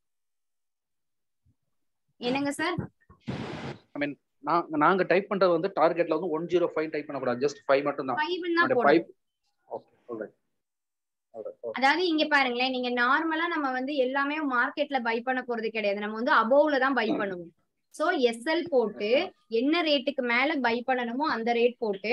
என்னங்க சார் நான் நாங்க டைப் பண்றது வந்து டார்கெட்ல வந்து ஒன் ஜீரோ ஃபைவ் டைப் பண்ணக்கூடாது ஜஸ்ட் ஃபைவ் மட்டும் தான் ஃபைவ்னா ஃபைவ் போடணும் ஓகே சொல்றேன் அதாவது இங்க பாருங்களேன் நீங்க நார்மலா நம்ம வந்து எல்லாமே மார்க்கெட்ல பை பண்ண போறது கிடையாது நம்ம வந்து அபோவ்ல தான் பை பண்ணுவோம் சோ எஸ்எல் போட்டு என்ன ரேட்டுக்கு மேல பை பண்ணணுமோ அந்த ரேட் போட்டு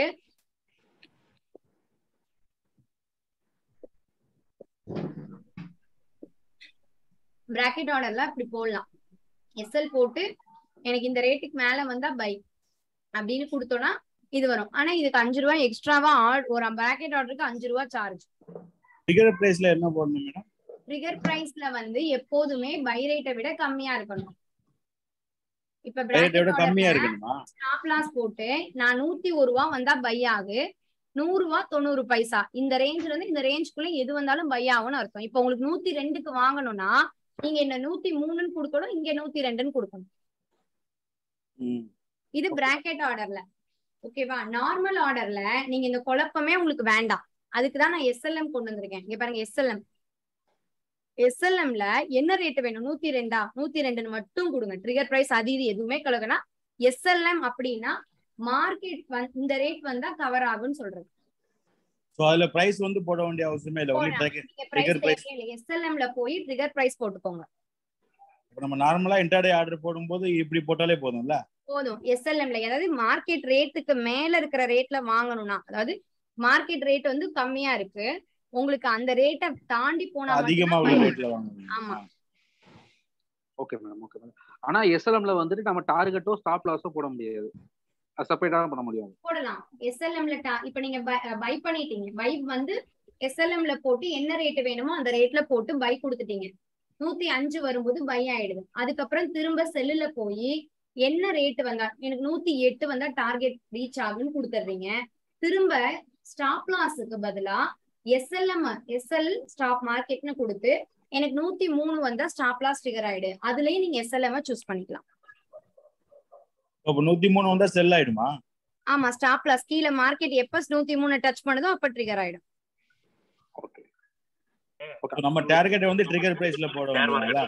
பிராக்கெட் ஆர்டர்ல அப்படி போடலாம் எஸ்எல் போட்டு எனக்கு இந்த ரேட்டுக்கு மேல வந்தா பை அப்படின்னு கொடுத்தோம்னா இது வரும் ஆனா இதுக்கு அஞ்சு ரூபாய் எக்ஸ்ட்ராவா ஒரு பிராக்கெட் ஆர்டருக்கு அஞ்சு ரூபாய் சார்ஜ் டிக்கெட் பிரைஸ்ல என்ன போடணும் மேடம் ட்ரிகர் பிரைஸ்ல வந்து எப்போதுமே பை ரேட்டை விட கம்மியா இருக்கணும் இப்ப ரேட்டை விட கம்மியா இருக்கணுமா ஸ்டாப் லாஸ் போட்டு நான் நூத்தி ஒரு ரூபா வந்தா பை ஆகு நூறு ரூபா தொண்ணூறு பைசா இந்த ரேஞ்ச்ல இருந்து இந்த ரேஞ்சுக்குள்ள எது வந்தாலும் பை ஆகும்னு அர்த்தம் இப்ப உங்களுக்கு நூத்தி ரெண்டுக்கு வாங்கணும்னா நீங்க என்ன நூத்தி மூணுன்னு கொடுக்கணும் இங்க நூத்தி ரெண்டுன்னு கொடுக்கணும் ம். இது பிராக்கெட் ஆர்டர்ல ஓகேவா நார்மல் ஆர்டர்ல நீங்க இந்த குழப்பமே உங்களுக்கு வேண்டாம் அதுக்கு தான் நான் எஸ்எல்எம் கொண்டு வந்திருக்கேன் இங்க பாருங்க எஸ்எல்எம் எஸ்எல்எம்ல என்ன ரேட் வேணும் நூத்தி ரெண்டா நூத்தி ரெண்டுன்னு மட்டும் கொடுங்க ட்ரிகர் பிரைஸ் அது இது எதுவுமே கலக்குனா எஸ்எல்எம் அப்படின்னா மார்க்கெட் இந்த ரேட் வந்தா கவர் ஆகும்னு சொல்றது சோ அதுல பிரைஸ் வந்து போட வேண்டிய அவசியமே இல்ல ஒன்லி போடலாம். ட்ராக் நீங்க Trigger price. பிரைஸ் எஸ்எல்எம்ல போய் ட்ரிகர் பிரைஸ் போட்டுக்கோங்க இப்ப நம்ம நார்மலா இன்டர்டே ஆர்டர் போடும்போது இப்படி போட்டாலே போதும்ல போதும் எஸ்எல்எம்ல அதாவது மார்க்கெட் ரேட்டுக்கு மேல இருக்கிற ரேட்ல வாங்கணும்னா அதாவது மார்க்கெட் ரேட் வந்து கம்மியா இருக்கு உங்களுக்கு அந்த ரேட்டை தாண்டி போனா அதிகமா மட்டும்தான் உள்ள buy. ரேட்ல வாங்கணும் ஆமா. ஓகே மேடம் ஓகே மேடம் ஆனா எஸ்எல்எம்ல வந்துட்டு நம்ம டார்கெட்டோ ஸ்டாப் லாஸோ போட முடியாது செப்பரேட்டா பண்ண முடியாது போடலாம் எஸ்எல்எம்ல இப்ப நீங்க பை பண்ணிட்டீங்க பை வந்து எஸ்எல்எம்ல போட்டு என்ன ரேட் வேணுமோ அந்த ரேட்ல போட்டு பை கொடுத்துட்டீங்க நூத்தி அஞ்சு வரும்போது பை ஆயிடுது அதுக்கப்புறம் திரும்ப செல்லுல போய் என்ன ரேட் வந்தா எனக்கு நூத்தி எட்டு வந்தா டார்கெட் ரீச் ஆகுன்னு கொடுத்துட்றீங்க திரும்ப ஸ்டாப் லாஸுக்கு பதிலா எஸ்எல்எம் எஸ்எல் ஸ்டாப் மார்க்கெட்னு கொடுத்து எனக்கு நூத்தி மூணு வந்தா ஸ்டாப் லாஸ் ட்ரிகர் ஆயிடு அதுலயே நீங்க எஸ்எல்எம் சூஸ் பண்ணிக்கலாம் அப்ப நூத்தி மூணு வந்தா செல் ஆயிடுமா ஆமா ஸ்டாப் லாஸ் கீழே மார்க்கெட் எப்ப நூத்தி மூணு டச் பண்ணுதோ அப்ப ட்ரிகர் ஆயிடும் ஓகே So, நம்ம டார்கெட் வந்து ட்ரிகர் பிரைஸ்ல போட வேண்டியதுல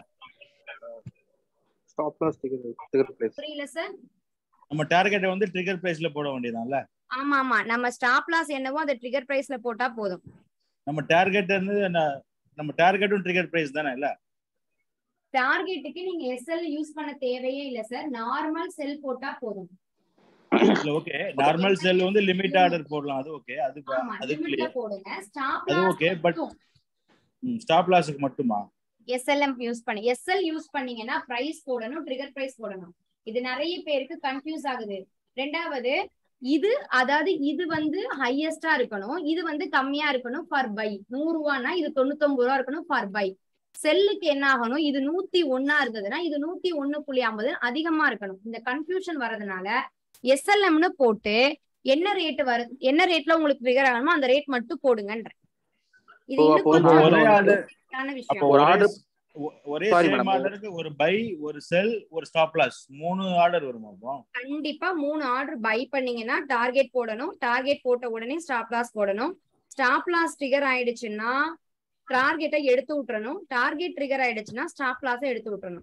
stop loss ticket ticket place புரியல சார் நம்ம டார்கெட்டை வந்து ட்ரிகர் பிரைஸ்ல போட வேண்டியதான்ல ஆமா ஆமா நம்ம ஸ்டாப் லாஸ் என்னவோ அதை ட்ரிகர் பிரைஸ்ல போட்டா போதும் நம்ம டார்கெட் வந்து என்ன- நம்ம டார்கெட்டும் ட்ரிகர் பிரைஸ் தானே இல்ல டார்கெட்டுக்கு நீங்க எஸ்எல் யூஸ் பண்ண தேவையே இல்ல சார் நார்மல் செல் போட்டா போதும் இல்ல ஓகே நார்மல் செல் வந்து லிமிட் ஆர்டர் போடலாம் அது ஓகே அது ஆமா அது லிமிட்ல clear. போடுங்க ஸ்டாப் அது லாஸ் okay, but- ஸ்டாப் லாஸுக்கு மட்டுமா எஸ்எல்எம் யூஸ் பண்ணி எஸ்எல் யூஸ் பண்ணீங்கன்னா பிரைஸ் போடணும் ட்ரிகர் பிரைஸ் போடணும் இது நிறைய பேருக்கு கன்ஃபியூஸ் ஆகுது ரெண்டாவது இது அதாவது இது வந்து ஹையஸ்டா இருக்கணும் இது வந்து கம்மியா இருக்கணும் ஃபார் பை நூறு ரூபான்னா இது தொண்ணூத்தொன்பது ரூபா இருக்கணும் ஃபார் பை செல்லுக்கு என்ன ஆகணும் இது நூத்தி ஒன்னா இருந்ததுன்னா இது நூத்தி ஒண்ணு புள்ளி ஐம்பது அதிகமா இருக்கணும் இந்த கன்ஃபியூஷன் வரதுனால எஸ்எல்எம்னு போட்டு என்ன ரேட் வருது என்ன ரேட்ல உங்களுக்கு ட்ரிகர் ஆகணுமோ அந்த ரேட் மட்டும் போடுங்கன்ற இது ஓ, இன்னும் அப்போ கொஞ்சம் ஒரே ஆர்டர் கரெக்டான அப்போ விஷயம் ஒரு ஒரே order- ஒ- ஒரே Sorry, சேம் madam. ஆர்டருக்கு ஒரு பை ஒரு செல் ஒரு ஸ்டாப் லாஸ் மூணு ஆர்டர் வருமா அப்போ கண்டிப்பா மூணு ஆர்டர் பை பண்ணீங்கன்னா டார்கெட் போடணும் டார்கெட் போட்ட உடனே ஸ்டாப் லாஸ் போடணும் ஸ்டாப் லாஸ் ட்ரிகர் ஆயிடுச்சுன்னா டார்கெட்டை எடுத்து விட்டுறணும் டார்கெட் ட்ரிகர் ஆயிடுச்சுன்னா ஸ்டாப் லாஸை எடுத்து விட்டுறணும்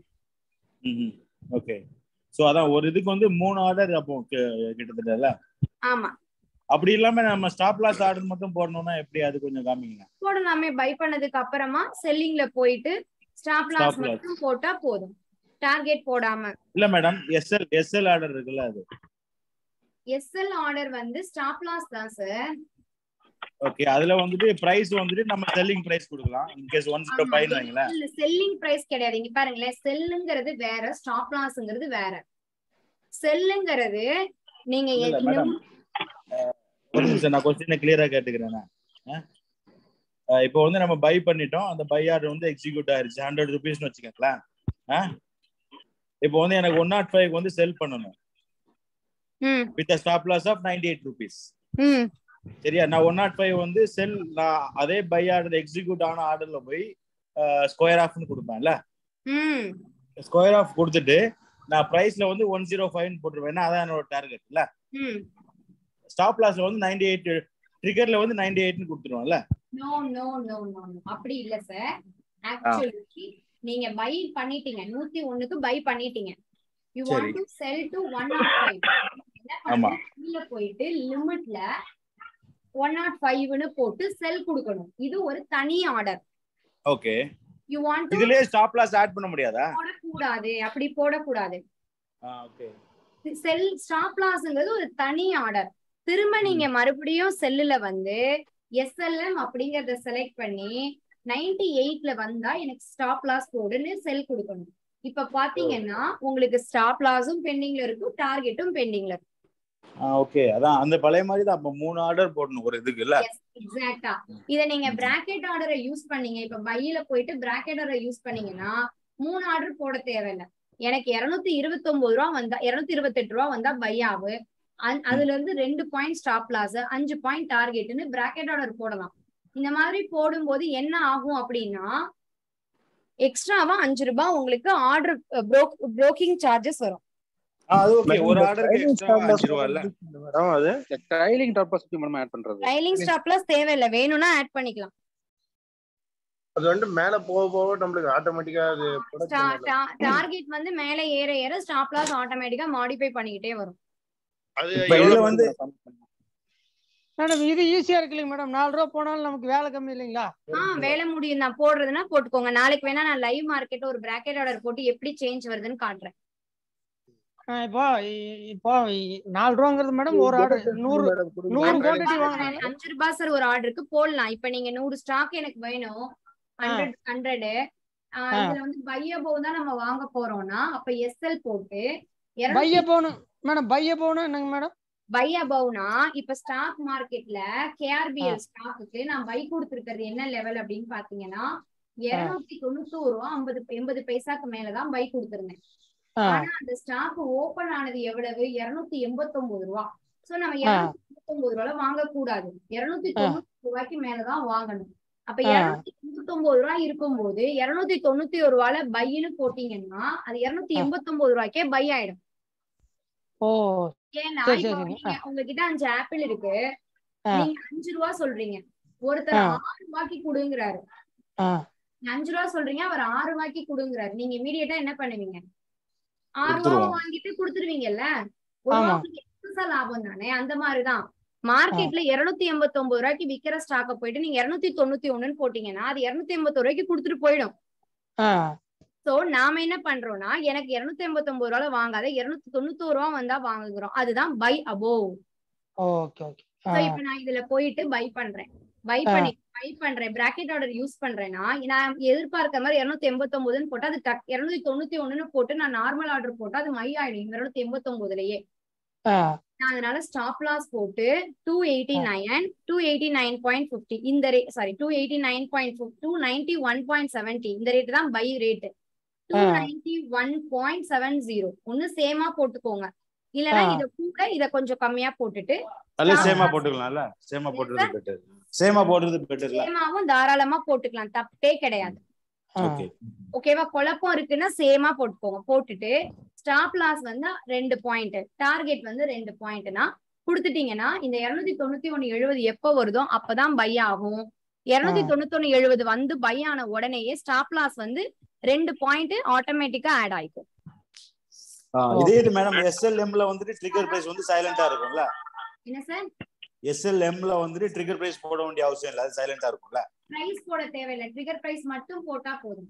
ஓகே சோ அதான் ஒரு இதுக்கு வந்து மூணு ஆர்டர் அப்போ கி- கிட்டத்தட்டல ஆமா அப்படி இல்லாம நம்ம ஸ்டாப் லாஸ் ஆர்டர் மட்டும் போடணும்னா எப்படி அது கொஞ்சம் காமிங்க போடலாமே பை பண்ணதுக்கு அப்புறமா செல்லிங்ல போயிட்டு ஸ்டாப் லாஸ் Stop loss. மட்டும் போட்டா போதும் டார்கெட் போடாம இல்ல மேடம் எஸ்எல் எஸ்எல் ஆர்டர் இருக்குல்ல அது எஸ்எல் ஆர்டர் வந்து ஸ்டாப் லாஸ் தான் சார் ஓகே அதுல வந்துட்டு பிரைஸ் வந்துட்டு நம்ம செல்லிங் பிரைஸ் கொடுக்கலாம் in case one zero five வைங்களேன் செல்லிங் பிரைஸ் கிடையாது இங்க பாருங்களேன் செல்லுங்கிறது வேற ஸ்டாப் லாஸ்ங்கிறது வேற செல்லுங்கிறது நீங்க இல்ல, எ- madam. ஒரு நிமிஷம் நான் கொஸ்டினை கிளியரா கேட்டுக்கிறேன் இப்போ வந்து நம்ம பை பண்ணிட்டோம் அந்த பை ஆர்டர் வந்து எக்ஸிக்யூட் ஆயிருச்சு ஹண்ட்ரட் ருபீஸ்னு வச்சுக்கோங்களேன் இப்போ வந்து எனக்கு ஒன் நாட் ஃபைவ் வந்து செல் பண்ணணும் ம், with stop loss of ninety eight rupees ம், சரியா நான் ஒன் நாட் ஃபைவ் வந்து செல் நான் அதே பை ஆர்டர் எக்ஸிக்யூட் ஆன ஆர்டர்ல போய் ஸ்கொயர் ஆஃப்னு கொடுப்பேன்ல ம். ஸ்கொயர் ஆஃப் கொடுத்துட்டு நான் பிரைஸ்ல வந்து ஒன் ஜீரோ ஃபைவ் போட்டுருவேன் ஏன்னா அதான் என்னோட டார்கெட் இல்ல ம். ஸ்டாப் லாஸ்ல வந்து நைன்டி எயிட் ட்ரிகர்ல வந்து நைன்டி எயிட்னு கொடுத்துருவோம்ல no no no no no அப்படி இல்ல சார் ஆக்சுவலி நீங்க பை பண்ணிட்டீங்க நூத்தி ஒண்ணுக்கு பை பண்ணிட்டீங்க யூ சரி. Want to sell to one naught five என்ன ஆமா. பண்ணுங்க கீழ போயிட்டு லிமிட்ல ஒன் நாட் ஃபைவ்னு போட்டு செல் கொடுக்கணும் இது ஒரு தனி order okay you want to இதுலயே ஸ்டாப் லாஸ் ஆட் பண்ண முடியாதா போடக்கூடாது அப்படி போடக்கூடாது ஓகே செல் ஸ்டாப் லாஸ்ங்கிறது ஒரு தனி ஆர்டர் திரும்ப நீங்க மறுபடியும் செல்லுல வந்து எஸ்எல்எம் அப்படிங்கறத செலக்ட் பண்ணி 98 எயிட்ல வந்தா எனக்கு ஸ்டாப் லாஸ் போடுன்னு செல் கொடுக்கணும் இப்ப பாத்தீங்கன்னா உங்களுக்கு ஸ்டாப் லாஸும் பெண்டிங்ல இருக்கும் டார்கெட்டும் பெண்டிங்ல இருக்கும் ஓகே அதான் அந்த பழைய மாதிரி தான் அப்ப மூணு ஆர்டர் போடணும் ஒரு இதுக்கு இல்ல எக்ஸாக்டா இத நீங்க பிராக்கெட் ஆர்டரை யூஸ் பண்ணீங்க இப்ப பையில போயிட்டு பிராக்கெட் ஆர்டரை யூஸ் பண்ணீங்கன்னா மூணு ஆர்டர் போட தேவையில்ல எனக்கு இருநூத்தி இருபத்தி ஒன்பது ரூபா வந்தா இருநூத்தி இருபத்தி எட்டு ரூபா வந்தா பை ஆகு அந்- அதுல இருந்து ரெண்டு பாயிண்ட் ஸ்டாப் லாஸ் அஞ்சு பாயிண்ட் டார்கெட்னு பிராக்கெட் ஆர்டர் போடலாம் இந்த மாதிரி போடும்போது என்ன ஆகும் அப்படின்னா எக்ஸ்ட்ராவா அஞ்சு ரூபாய் உங்களுக்கு ஆர்டர் புரோக்கிங் சார்ஜஸ் வரும் அது ஓகே ஒரு ஆர்டருக்கு எக்ஸ்ட்ரா அஞ்சு ரூபா இல்ல மேடம் அது ட்ரைலிங் டார்பஸ் நம்ம ஆட் பண்றது ட்ரைலிங் ஸ்டாப் லாஸ் தேவையில்லை வேணும்னா ஆட் பண்ணிக்கலாம் அது வந்து மேல போக போக நம்மளுக்கு ஆட்டோமேட்டிக்கா அது production இல்ல. டார்கெட் வந்து மேல ஏற ஏற ஸ்டாப் லாஸ் ஆட்டோமேட்டிக்கா மாடிஃபை பண்ணிக்கிட்டே வரும் அது இப்ப இதுல எவ்வளவு வந்து மேடம் இது ஈஸியா இருக்கு இல்லைங்க மேடம் நாலு ரூபா போனாலும் நமக்கு வேலை கம்மி இல்லைங்களா ஆ வேலை முடியும் நான் போடுறதுன்னா போட்டுக்கோங்க நாளைக்கு வேணா நான் லைவ் மார்க்கெட் ஒரு பிராக்கெட் ஆர்டர் போட்டு எப்படி சேஞ்ச் வருதுன்னு காட்டுறேன் ஆ, இப்போ இ- இப்போ இ- நாலு ரூபாங்கிறது மேடம் ஒரு ஆர்டர் நூறு மேடம் கொடுங்க. நூறு மேல quantity இருக்கு. வாங்கினாங்க. அஞ்சு ரூபாய் சார் ஒரு ஆர்டருக்கு போடலாம் இப்ப நீங்க நூறு ஸ்டாக் எனக்கு வேணும் ஹண்ட்ரட் ஹண்ட்ரட் ஆ. இதுல வந்து பையபோ தான் நம்ம வாங்க போறோம்னா அப்ப எஸ்எல் போட்டு பைய போகணும் மேடம் பைய போகணும் என்னங்க மேடம் பை அபவ்னா இப்ப ஸ்டாக் மார்க்கெட்ல கேஆர்பிஎல் ஸ்டாக்குக்கு நான் பை கொடுத்திருக்கிறது என்ன லெவல் அப்படின்னு பாத்தீங்கன்னா இருநூத்தி தொண்ணூத்தோரு ரூபா ஐம்பது எண்பது பைசாக்கு மேலதான் பை கொடுத்திருந்தேன் ஆ ஆனா அந்த ஸ்டாக் ஓபன் ஆனது எவ்வளவு இருநூத்தி எண்பத்தி ஒன்பது ரூபா சோ நம்ம ஆ. இருநூத்தி எண்பத்தி ஒன்பது ரூபாய் வாங்க கூடாது இருநூத்தி ஆ. தொண்ணூத்தி ரூபாய்க்கு மேலதான் வாங்கணும் அப்ப ஆ. இருநூத்தி தொண்ணூத்தி ஒன்பது ரூபாய் இருக்கும்போது இருநூத்தி தொண்ணூத்தி ஒரு ரூபாயில பைன்னு போட்டீங்கன்னா அது இருநூத்தி ஆ. எண்பத்தி ஒன்பது ரூபாய்க்கே பை ஆயிடும் ஓ ஏன்னா சரி, இப்போ சரி, நீங்க உங்ககிட்ட அஞ்சு ஆப்பிள் இருக்கு ஆ. நீங்க அஞ்சு ரூபா சொல்றீங்க ஒருத்தர் ஆ. ஆறு ரூபாய்க்கு கொடுங்கிறாரு ஆ நீங்க அஞ்சு ரூபா சொல்றீங்க அவர் ஆறு ரூபாய்க்கு கொடுங்கிறாரு நீங்க இமீடியட்டா என்ன பண்ணுவீங்க ஆறு ரூபா கொடுத்துருவோம். வாங்கிட்டு கொடுத்துருவீங்கல்ல ஒரு ஆமா. ரூபா உங்களுக்கு extra லாபம் தானே அந்த மாதிரிதான் மார்க்கெட்ல இருநூத்தி எண்பத்தி ஒன்பது ரூபாய்க்கு விக்கிற ஸ்டாக்க போயிட்டு நீங்க இருநூத்தி தொண்ணூத்தி ஒண்ணுன்னு போட்டீங்கன்னா அது இருநூத்தி எண்பத்தி ரூபாய்க்கு கொடுத்துட்டு போயிடும் ஆ சோ நாம என்ன பண்றோம்னா எனக்கு இருநூத்தி எண்பத்தி ஒன்பது ரூபாய் வாங்காத இருநூத்தி தொண்ணூத்தி ரூபா வந்தா வாங்குகிறோம் அதுதான் buy above okay okay ah so இப்ப நான் இதுல போயிட்டு பை பண்றேன் பை ஆ. பண்ணி பை பண்றேன் பிராக்கெட் ஆர்டர் யூஸ் பண்றேன்னா நான் எதிர்பார்க்கிற மாதிரி இருநூத்தி எண்பத்தி ஒன்பதுன்னு போட்டு அது டக் இருநூத்தி தொண்ணூத்தி ஒண்ணுன்னு போட்டு நான் நார்மல் ஆர்டர் போட்டு அது மை ஆயிடும் இருநூத்தி எண்பத்தி ஒன்பதுலயே ஆ நான் அதனால ஸ்டாப் லாஸ் போட்டு two eighty nine two eighty nine point fifty இந்த rate sorry two eighty nine point two ninety one point seventy இந்த ரேட் தான் buy rate two ninety one point seven zero ஒன்னு சேமா போட்டுக்கோங்க இல்லனா ஆ. இத கூட இத கொஞ்சம் கம்மியா போட்டுட்டு அல்ல Stop சேமா loss. போட்டுக்கலாம்ல சேமா போடுறது பெட்டர் சேமா போடுறது பெட்டர்ல சேமாவும் தாராளமா போட்டுக்கலாம் தப்பே கிடையாது ஆ ஓகே ஓகேவா குழப்பம் இருக்குன்னா சேமா போட்டுக்கோங்க போட்டுட்டு ஸ்டாப் லாஸ் வந்து ரெண்டு பாயிண்ட் டார்கெட் வந்து ரெண்டு பாயிண்ட்னா கொடுத்துட்டீங்கன்னா இந்த இருநூத்தி தொண்ணூத்தி ஒண்ணு எழுபது எப்ப வருதோ அப்பதான் பை ஆகும் இருநூத்தி தொண்ணூத்தி ஒண்ணு எழுபது வந்து பை ஆன உடனேயே ஸ்டாப் லாஸ் வந்து ரெண்டு பாயிண்ட் ஆட்டோமேட்டிக்கா ஆட் ஆயிக்கும் இதே இது மேடம் எஸ்எல்எம்ல வந்துட்டு ட்ரிகர் பிரைஸ் வந்து சைலண்டா இருக்கும்ல என்ன சார் எஸ்எல்எம்ல வந்துட்டு ட்ரிகர் பிரைஸ் போட வேண்டிய அவசியம் இல்ல அது சைலண்டா இருக்கும்ல பிரைஸ் போட தேவையில்லை ட்ரிகர் பிரைஸ் மட்டும் போட்டா போதும்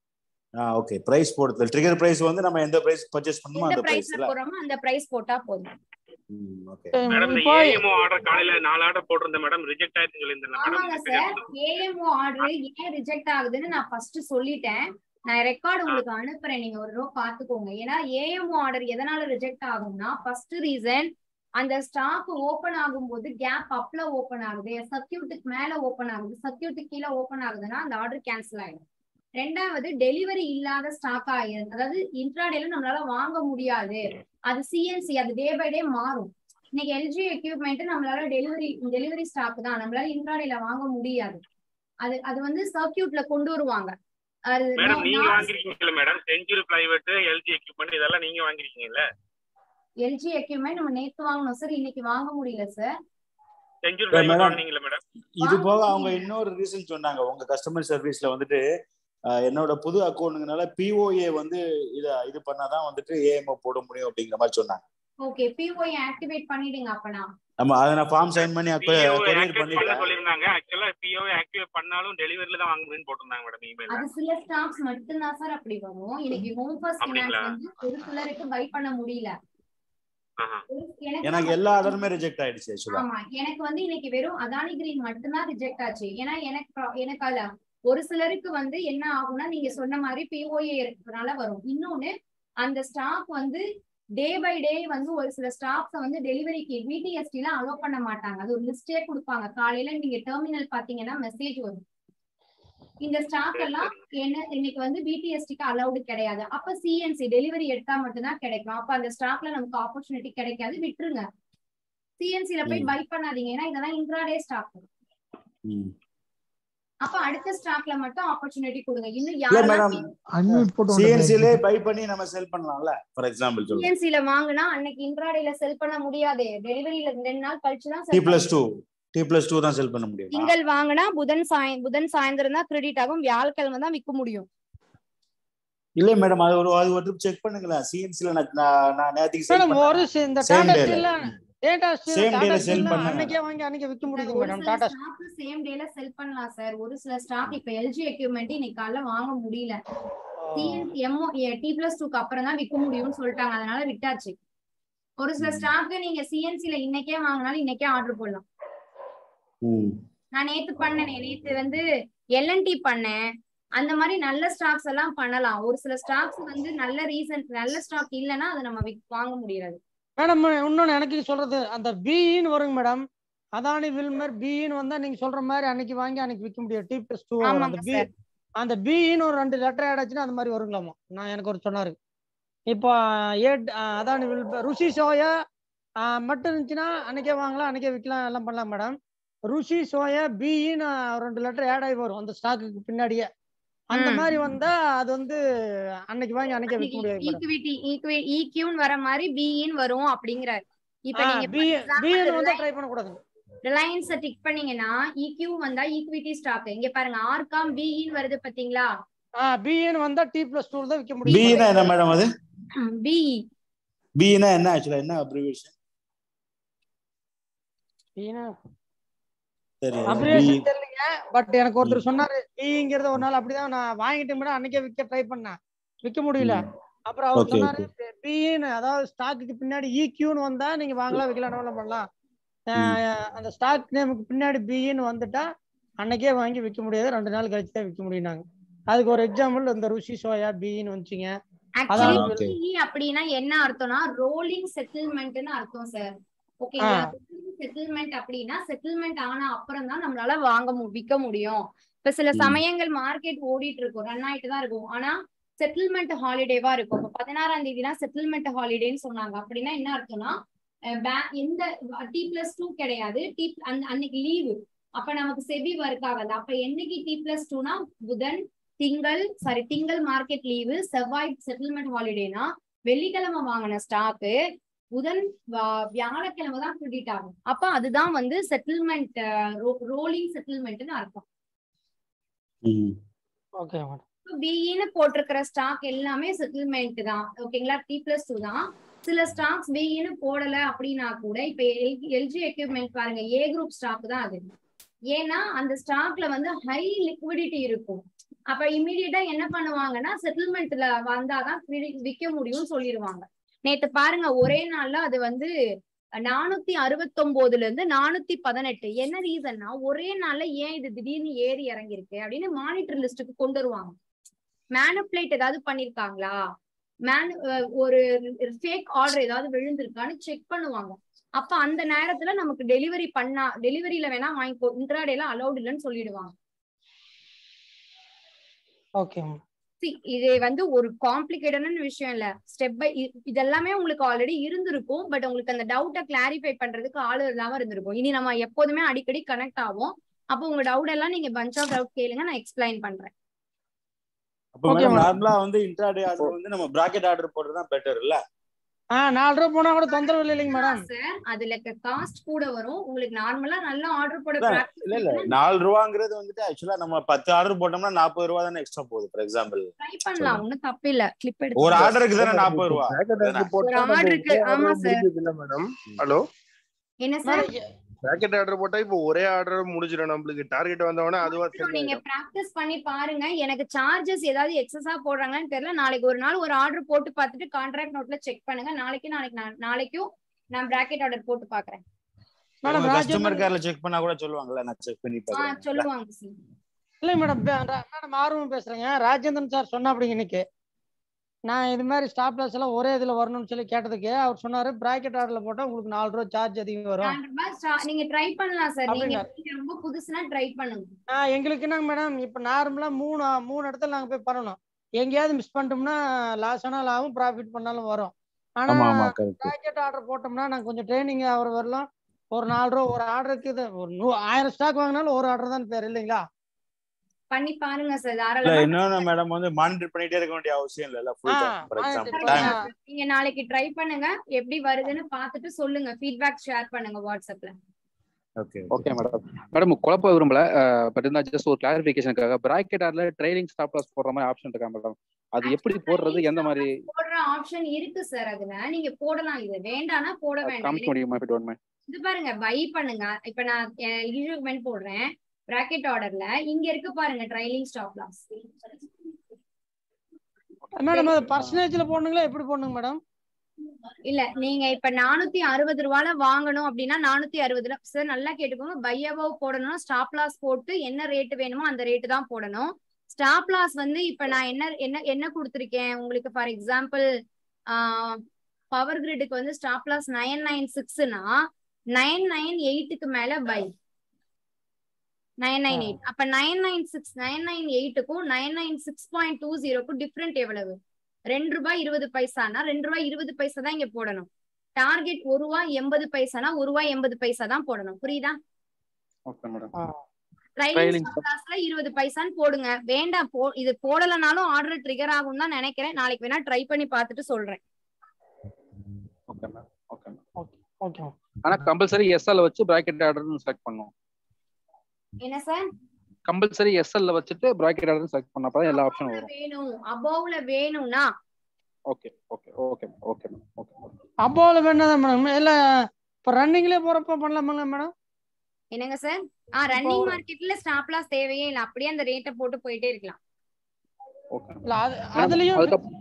ஆ ஓகே பிரைஸ் போடுறது ட்ரிகர் பிரைஸ் வந்து நம்ம எந்த பிரைஸ் பர்ச்சேஸ் பண்ணுமோ எந்த அந்த பிரைஸ் பிரைஸ்ல போடுறோமோ அந்த பிரைஸ் போட்டா போதும் ஓகே மேடம் இந்த இப்போ ஏஎம்ஓ ஆர்டர் காலையில நாலு ஆர்டர் போட்டிருந்தேன் மேடம் ரிஜெக்ட் ஆயிடுச்சுன்னு சொல்லியிருந்தேன் ஆமாங்க சார் ஏஎம்ஓ ஆர்டர் ஏன் ரிஜெக்ட் ஆகுதுன்னு நான் ஃபர்ஸ்ட் சொல்லிட்டேன் நான் ரெக்கார்ட் உங்களுக்கு அனுப்புறேன் நீங்க ஒரு ரூபா பாத்துக்கோங்க ஏன்னா ஏஎம்ஓ ஆர்டர் எதனால ரிஜெக்ட் ஆகும்னா ஃபர்ஸ்ட் ரீசன் அந்த ஸ்டாக் ஓபன் ஆகும்போது கேப் அப்ல ஓபன் ஆகுது சர்க்கியூட்டுக்கு மேல ஓபன் ஆகுது சர்க்கியூட்டுக்கு கீழே ஓபன் ஆகுதுன்னா அந்த ஆர்டர் கேன்சல் ஆயிடும் ரெண்டாவது டெலிவரி இல்லாத ஸ்டாக் ஆயிரும் அதாவது இன்ட்ராடேல நம்மளால வாங்க முடியாது அது சிஎன்சி அது டே பை டே மாறும் இன்னைக்கு எல்ஜி எக்யூப்மெண்ட் நம்மளால டெலிவரி டெலிவரி ஸ்டாக் தான் நம்மளால இன்ட்ராடேல வாங்க முடியாது அது அது வந்து சர்க்கியூட்ல கொண்டு வருவாங்க அது மேடம் நீங்க வாங்கிருக்கீங்கல்ல madam century plywood LG equipment இதெல்லாம் நீங்க வாங்கிருக்கீங்கல்ல எல்ஜி எக்யூப்மெண்ட் நம்ம நேத்து வாங்கணும் சார் இன்னைக்கு வாங்க முடியல சார் செஞ்சுரி மேடம். பிளைவேட் வாங்கினீங்களா மேடம் இது போக அவங்க இன்னொரு ரீசன் சொன்னாங்க உங்க கஸ்டமர் சர்வீஸ்ல வந்துட்டு அஹ், என்னோட புது அக்கௌண்ட்னால பிஓஏ வந்து இத இது பண்ணாதான் வந்துட்டு ஏஎம்ஓ போட முடியும் அப்படிங்கிற மாதிரி சொன்னாங்க ஓகே பிஓஐ ஆக்டிவேட் பண்ணிடுங்க அப்பனா நம்ம அதை நான் ஃபார்ம் சைன் பண்ணி பிஓ கொரியர் ஆக்டிவேட் பண்ண பண்ணிட்டேன் சொல்லிருந்தாங்க ஆக்சுவலா பிஓ ஆக்டிவேட் பண்ணாலும் டெலிவரில தான் வாங்க முடியும்னு போட்டிருந்தாங்க மேடம் இமெயில் அது சில ஸ்டாக்ஸ் மட்டும்தான் சார் அப்படி வரும் இன்னைக்கு ஹோம் ஃபர்ஸ்ட் ஃபினான்ஸ் அப்படிங்களா? வந்து ஒரு சிலருக்கு பை பண்ண முடியல ஆஹா. ஒரு- எனக்கு எனக்கு தான் எல்லா ஆர்டருமே ரிஜெக்ட் ஆயிடுச்சு ஆக்சுவலா ஆமா எனக்கு வந்து இன்னைக்கு வெறும் அதானி கிரீன் மட்டும்தான் ரிஜெக்ட் ஆச்சு ஏன்னா எனக்கு pro- எனக்கு அதுல ஒரு சிலருக்கு வந்து என்ன ஆகும்னா நீங்க சொன்ன மாதிரி பிஓஏ இருக்கிறதுனால வரும் இன்னொன்னு அந்த ஸ்டாக் வந்து டே பை டே வந்து ஒரு சில ஸ்டாக்ஸ வந்து டெலிவரிக்கு விடிஎஸ்டில அலோ பண்ண மாட்டாங்க அது ஒரு லிஸ்டே கொடுப்பாங்க காலையில நீங்க டெர்மினல் பாத்தீங்கன்னா மெசேஜ் வரும் இந்த ஸ்டாக் எல்லாம் என்ன இன்னைக்கு வந்து பிடிஎஸ்டிக்கு அலௌடு கிடையாது அப்ப சிஎன்சி டெலிவரி எடுத்தா மட்டும்தான் கிடைக்கும் அப்ப அந்த ஸ்டாக்ல நமக்கு ஆப்பர்ச்சுனிட்டி கிடைக்காது விட்டுருங்க சிஎன்சில போய் ம். பை பண்ணாதீங்க ஏன்னா இதெல்லாம் இன்ட்ராடே ஸ்டாக் அப்ப அடுத்த ஸ்டாக்ல மட்டும் ஆப்பர்ச்சுனிட்டி கொடுங்க இன்னும் இல்ல யாரெல்லாம் மேடம் அன்மியூட் போட்டு சிஎன்சிலே பை பண்ணி நம்ம செல் பண்ணலாம்ல ஃபார் எக்ஸாம்பிள் சொல்லுங்க சிஎன்சில வாங்குனா அன்னைக்கு இன்ட்ராடேல செல் பண்ண முடியாது டெலிவரியில ரெண்டு நாள் கழிச்சு தான் T sell plus two T plus two தான் செல் பண்ண முடியும் திங்கள் வாங்கினா புதன் சாய் புதன் சாயந்தரம் தான் கிரெடிட் ஆகும் வியாழக்கிழமை தான் விற்க முடியும் இல்ல மேடம் அது ஒரு அது ஒரு செக் பண்ணுங்களேன் சிஎன்சில நான் நான் நான் நேத்துக்கு செல் மேடம் ஒரு சி- இந்த Same டாடா day ல. ஸ்டீல்ல டேட்டா ஸ்டீல் Same day ல டாடா sell ஸ்டீல் பண்ண. அன்னைக்கே வாங்கி அன்னைக்கே விற்க முடியுது ஒரு மேடம் சில டாடா ஸ்டாக் சேம் டேல செல் பண்ணலாம் சார் ஒரு சில ஸ்டாக் இப்ப எல்ஜி எக்யூப்மெண்ட் இன்னைக்கு காலைல வாங்க முடியல எம்ஓ டி பிளஸ் டூக்கு அப்புறம் தான் விற்க முடியும்னு சொல்லிட்டாங்க அதனால விட்டாச்சு ஒரு சில ம். ஸ்டாக் நீங்க சிஎன்சில இன்னைக்கே வாங்கினாலும் இன்னைக்கே ஆர்டர் போடலாம் ம். நான் நேத்து பண்ணனே நேத்து வந்து எல்என்டி பண்ணேன் அந்த மாதிரி நல்ல ஸ்டாக்ஸ் எல்லாம் பண்ணலாம் ஒரு சில ஸ்டாக்ஸ் வந்து நல்ல ரீசன் நல்ல ஸ்டாக் இல்லைன்னா அதை நம்ம விக்- வாங்க முடியாது மேடம் இன்னொன்னு எனக்கு சொல்றது அந்த பிஇன்னு வருங்க மேடம் அதானி வில்மர் பிஇன்னு வந்தா நீங்க சொல்ற மாதிரி அன்னைக்கு வாங்கி அன்னைக்கு விற்க முடியாது டி பிளஸ் டூ அந்த ஆமாங்க பி சார் அந்த பிஇன்னு ஒரு ரெண்டு லெட்டர் ஆடாச்சுன்னா அந்த மாதிரி வருங்களாமா நான் எனக்கு ஒரு சொன்னாரு இப்போ ஏட் அதானி வில் ருசி சோயா ஆஹ் மட்டும் இருந்துச்சுன்னா அன்னைக்கே வாங்கலாம் அன்னைக்கே விற்கலாம் எல்லாம் பண்ணலாம் மேடம் ருசி சோயா பிஇன்னு ரெண்டு லெட்டர் ஆட் ஆகி வரும் அந்த ஸ்டாக்குக்கு பின்னாடியே அந்த ம். மாதிரி வந்தா அது வந்து அன்னைக்கு வாங்கி அன்னைக்கே விற்க முடியாது மேடம் ஈக்விட்டி ஈக்வி ஈக்யூன்னு வர மாதிரி பிஇன்னு வரும் அப்படிங்கிறாரு இப்ப நீங்க பி பிஇன்னு வந்தா ட்ரை பண்ணக்கூடாது ரிலையன்ஸ் டிக் பண்ணீங்கன்னா ஈக்யூ வந்தா ஈக்விட்டி ஸ்டாக் இங்க பாருங்க ஆர்காம் பிஇன்னு வருது பாத்தீங்களா ஆ பிஇன்னு வந்தா டி பிளஸ் டூ தான் விற்க முடியும் பினா என்ன மேடம் அது பிஇ பினா என்ன ஆக்சுவலா என்ன அப்ரிவேஷன் பிஇன்னா சரி அப்ரிவேஷன் தெரியலங்க பட் எனக்கு ஒருத்தர் சொன்னாரு பிங்கிறத ஒரு நாள் அப்படிதான் நான் வாங்கிட்டு மேடம் அன்னைக்கே விற்க ட்ரை பண்ணேன் விற்க முடியல அப்புறம் அவர் Okay, சொன்னாரு பின்னு அதாவது ஸ்டாக்குக்கு பின்னாடி ஈக்யூன்னு வந்தா நீங்க வாங்கலாம் விற்கலாம் என்ன பண்ணலாம் அஹ் அந்த ஸ்டாக் நேமுக்கு பின்னாடி பின்னு வந்துட்டா அன்னைக்கே வாங்கி விற்க முடியாது ரெண்டு நாள் கழிச்சு தான் விற்க முடியும் நாங்க அதுக்கு ஒரு எக்ஸாம்பிள் இந்த ருசி சோயா பின்னு வந்துச்சுங்க ஆக்சுவலி அதாவது- பிஇ அப்படின்னா என்ன அர்த்தம்னா ரோலிங் செட்டில்மெண்ட்னு அர்த்தம் சார் ஓகேங்களா செட்டில்மெண்ட் அப்படின்னா செட்டில்மெண்ட் ஆன அப்புறம் தான் நம்மளால வாங்க மு- விற்க முடியும் இப்ப சில ம். சமயங்கள் மார்க்கெட் ஓடிட்டு இருக்கும் ரன் ஆயிட்டு தான் இருக்கும் ஆனா செட்டில்மெண்ட் ஹாலிடேவா இருக்கும் இப்ப பதினாறாம் தேதினா செட்டில்மெண்ட் ஹாலிடேன்னு சொன்னாங்க அப்படின்னா என்ன அர்த்தம்னா அஹ் ba- எந்த டி பிளஸ் டூ கிடையாது டி அன்னைக்கு லீவு அப்ப நமக்கு செபி ஒர்க் ஆகாது அப்ப என்னைக்கு டி பிளஸ் டூனா புதன் திங்கள் சாரி திங்கள் மார்க்கெட் லீவு செவ்வாய் செட்டில்மெண்ட் ஹாலிடேனா வெள்ளிக்கிழமை வாங்கின ஸ்டாக்கு புதன் வா- வியாழக்கிழமை தான் கிரெடிட் ஆகும் அப்ப அதுதான் வந்து செட்டில்மெண்ட் ரோலிங் செட்டில்மெண்ட்னு அர்த்தம் ஓகே மேடம் பிஇன்னு போட்டிருக்கிற ஸ்டாக் எல்லாமே செட்டில்மெண்ட் தான் ஓகேங்களா டி பிளஸ் டூ தான் சில ஸ்டாக்ஸ் பிஇன்னு போடல அப்படின்னா கூட இப்ப எல்ஜி எக்யூப்மெண்ட் பாருங்க ஏ குரூப் ஸ்டாக் தான் அது ஏன்னா அந்த ஸ்டாக்ல வந்து ஹை லிக்விடிட்டி இருக்கும் அப்ப இமீடியட்டா என்ன பண்ணுவாங்கன்னா செட்டில்மெண்ட்ல வந்தாதான் வி- விற்க முடியும்னு சொல்லிடுவாங்க நேத்து பாருங்க ஒரே நாள்ல அது வந்து நானூத்தி அறுபத்தொன்பதுல இருந்து நானூத்தி பதினெட்டு என்ன ரீசன்னா ஒரே நாள்ல ஏன் இது திடீர்னு ஏறி இறங்கி இருக்கு அப்படின்னு மானிட்டர் லிஸ்ட்டுக்கு கொண்டு வருவாங்க மேனுப்ளேட் ஏதாவது பண்ணிருக்காங்களா மேனு அஹ் ஒரு ஃபேக் ஆர்டர் ஏதாவது விழுந்திருக்கான்னு செக் பண்ணுவாங்க அப்ப அந்த நேரத்துல நமக்கு டெலிவரி பண்ணா டெலிவரியில வேணா வாங்கிக்கோ இன்ட்ராடேல அலௌட் இல்லைன்னு சொல்லிடுவாங்க ஓகே See, இது வந்து ஒரு காம்ப்ளிகேட்டடான விஷயம் இல்ல ஸ்டெப் பை இதெல்லாமே உங்களுக்கு ஆல்ரெடி இருந்திருக்கும் பட் உங்களுக்கு அந்த டவுட்டை கிளாரிஃபை பண்றதுக்கு ஆள் இல்லாம இருந்திருக்கும் இனி நம்ம எப்போதுமே அடிக்கடி கனெக்ட் ஆகும் அப்போ உங்க டவுட் எல்லாம் நீங்க பஞ்ச் ஆஃப் டவுட் கேளுங்க நான் எக்ஸ்பிளைன் பண்றேன் அப்ப Okay, மேடம் madam. நார்மலா வந்து இன்ட்ராடே ஆர்டர் வந்து நம்ம பிராக்கெட் ஆர்டர் போடுறது தான் பெட்டர் இல்ல ஆ நாலு ரூபா போனா கூட தொந்தரவு இல்லை இல்லைங்க மேடம் சார் அதுல காஸ்ட் கூட வரும் உங்களுக்கு நார்மலா நல்ல ஆர்டர் போட இல்ல, practice இல்ல இல்ல இருக்குன்னா நாலு ரூபாங்கிறது வந்துட்டு ஆக்சுவலா நம்ம பத்து ஆர்டர் போட்டோம்னா நாற்பது ரூபா தானே எக்ஸ்ட்ரா போகுது ஃபார் எக்ஸாம்பிள் ட்ரை பண்ணலாம் ஒன்னும் தப்பு இல்ல கிளிப் எடுத்து ஒரு ஆர்டருக்கு தானே நாற்பது ரூபா Bracket order போட்டா ஒரு நம்ம ஆர்டருக்கு ஒரே ஆமா order சார் முடிஞ்சது இல்ல மேடம் ஹலோ என்ன சார் பேக்கெட் ஆர்டர் போட்டா இப்போ ஒரே ஆர்டர் முடிஞ்சிடும் நம்மளுக்கு டார்கெட் வந்தவொடனே அதுவா செல் நீங்க ஆயிடும் பிராக்டிஸ் பண்ணி பாருங்க எனக்கு சார்ஜஸ் ஏதாவது எக்ஸஸா போடுறாங்கன்னு தெரியல நாளைக்கு ஒரு நாள் ஒரு ஆர்டர் போட்டு பார்த்துட்டு கான்ட்ராக்ட் நோட்ல செக் பண்ணுங்க நாளைக்கு நாளைக்கு நான் நாளைக்கும் நான் பிராக்கெட் ஆர்டர் போட்டு பாக்குறேன் மேடம் கஸ்டமர் ராஜேந்திரன் கேர்ல செக் பண்ணா கூட சொல்லுவாங்கல்ல நான் செக் பண்ணி ஆ பாக்குறேன் சொல்லுவாங்க சி இல்லை மேடம் மேடம் ஆர்வம் பேசுறேங்க ராஜேந்திரன் சார் சொன்னா அப்படிங்க இன்னைக்கு நான் இது மாதிரி ஸ்டாப் லாஸ் எல்லாம் ஒரே இதுல வரணும்னு சொல்லி கேட்டதுக்கு அவர் சொன்னாரு பிராக்கெட் ஆர்டர்ல போட்டா உங்களுக்கு நாலு ரூபா சார்ஜ் அதிகம் வரும் நாலு ரூபாய் ஸ்டா- நீங்க ட்ரை பண்ணலாம் சார் நீங்க அப்படிங்களா? நீங்க ரொம்ப புதுசுனா ட்ரை பண்ணுங்க ஆஹ் எங்களுக்கு என்னங்க மேடம் இப்ப நார்மலா மூணு மூணு இடத்துல நாங்க போய் பண்ணணும் எங்கேயாவது மிஸ் பண்ணிட்டோம்னா லாஸ் ஆனாலும் ஆகும் ப்ராஃபிட் பண்ணாலும் வரும் ஆனா ஆமா ஆமா கரெக்ட் பிராக்கெட் ஆர்டர் போட்டோம்னா நாங்க கொஞ்சம் ட்ரைனிங் ஆகிற வரலாம் ஒரு நாலு ரூபா ஒரு ஆர்டருக்கு இது ஒரு நூ ஆயிரம் ஸ்டாக் வாங்கினாலும் ஒரு ஆர்டர் தான் பேர் இல்லைங்களா பண்ணி பாருங்க சார் இல்ல தாராளமா இன்னொன்னு மேடம் வந்து மானிட்டர் பண்ணிட்டே இருக்க வேண்டிய அவசியம் இல்ல full ah, time for monitor example பண்ணா- டைம் நீங்க நாளைக்கு ட்ரை பண்ணுங்க எப்படி வருதுன்னு பார்த்துட்டு சொல்லுங்க ஃபீட்பேக் ஷேர் பண்ணுங்க வாட்ஸ்அப்ல ஓகே ஓகே மேடம் மேடம் குழப்ப விரும்பல பட் இருந்தா ஜஸ்ட் ஒரு கிளாரிபிகேஷனுக்காக பிராக்கெட் ஆர்ல ட்ரைலிங் ஸ்டாப் லாஸ் போடுற மாதிரி ஆப்ஷன் இருக்கா மேடம் அது எப்படி போடுறது எந்த மாதிரி போடுற ஆப்ஷன் இருக்கு சார் அதுல நீங்க போடலாம் இது வேண்டாம்னா போட வேண்டாம் காமிக்க முடியுமா if you don't mind? இது பாருங்க பை பண்ணுங்க இப்ப நான் யூஜுவல் போடுறேன் பிராக்கெட் ஆர்டர்ல இங்க இருக்கு பாருங்க ட்ரைலிங் ஸ்டாப் லாஸ் மேடம் அது பர்சன்டேஜ்ல போடணுங்களா எப்படி போடணுங்க மேடம் இல்ல நீங்க இப்ப நானூத்தி அறுபது ரூபால வாங்கணும் அப்படின்னா நானூத்தி அறுபதுல சார் நல்லா கேட்டுக்கோங்க பை அபவ் போடணும் ஸ்டாப் லாஸ் போட்டு என்ன ரேட் வேணுமோ அந்த ரேட்டு தான் போடணும் ஸ்டாப் லாஸ் வந்து இப்ப நான் என்ன என்ன என்ன கொடுத்துருக்கேன் உங்களுக்கு ஃபார் எக்ஸாம்பிள் பவர் கிரிட்டுக்கு வந்து ஸ்டாப் லாஸ் நைன் நைன் சிக்ஸ்னா நைன் நைன் எயிட்டுக்கு மேல பை நைன் நைன் எயிட் அப்ப nine nine six nine nine எயிட்டுக்கும் nine nine six point two ஜீரோக்கும் டிஃப்ரெண்ட் எவ்வளவு ரெண்டு ரூபாய் இருபது பைசானா ரெண்டு ரூபாய் இருபது பைசா தான் இங்க போடணும் டார்கெட் ஒரு ரூபாய் எண்பது பைசானா ஒரு ரூபாய் எண்பது பைசா தான் போடணும் புரியுதா okay madam trailing Trailing stop லாஸ்ல இருபது பைசான்னு போடுங்க வேண்டாம் போ இது போடலனாலும் ஆர்டர் ட்ரிகர் ஆகும் தான் நினைக்கிறேன் நாளைக்கு வேணா ட்ரை பண்ணி பார்த்துட்டு சொல்றேன் okay ma'am okay ma'am okay ma'am ஆனா கம்பல்சரி எஸ்எல் வச்சு பிராக்கெட் ஆர்டர்னு செலக்ட் பண்ணும் என்ன சார் கம்பல்சரி எஸ்எல்ல வச்சுட்டு பிராக்கெட் ஆர்டர் செலக்ட் பண்ணா தான் எல்லா ஆப்ஷனும் வரும் வேணும் அபோவ்ல வேணும்னா okay okay okay okay ma'am okay அப்போல வேணாதான் மேடம் இல்ல இப்போ ரன்னிங்லேயே போறப்ப பண்ணலாமாங்க மேடம் என்னங்க சார் ஆ ரன்னிங் இப்போ- மார்க்கெட்ல ஸ்டாப் லாஸ் தேவையே இல்ல அப்படியே அந்த ரேட்டை போட்டு போயிட்டே இருக்கலாம் ஓகே இல்ல அது அதுலயும் அதுக்கப்புறம்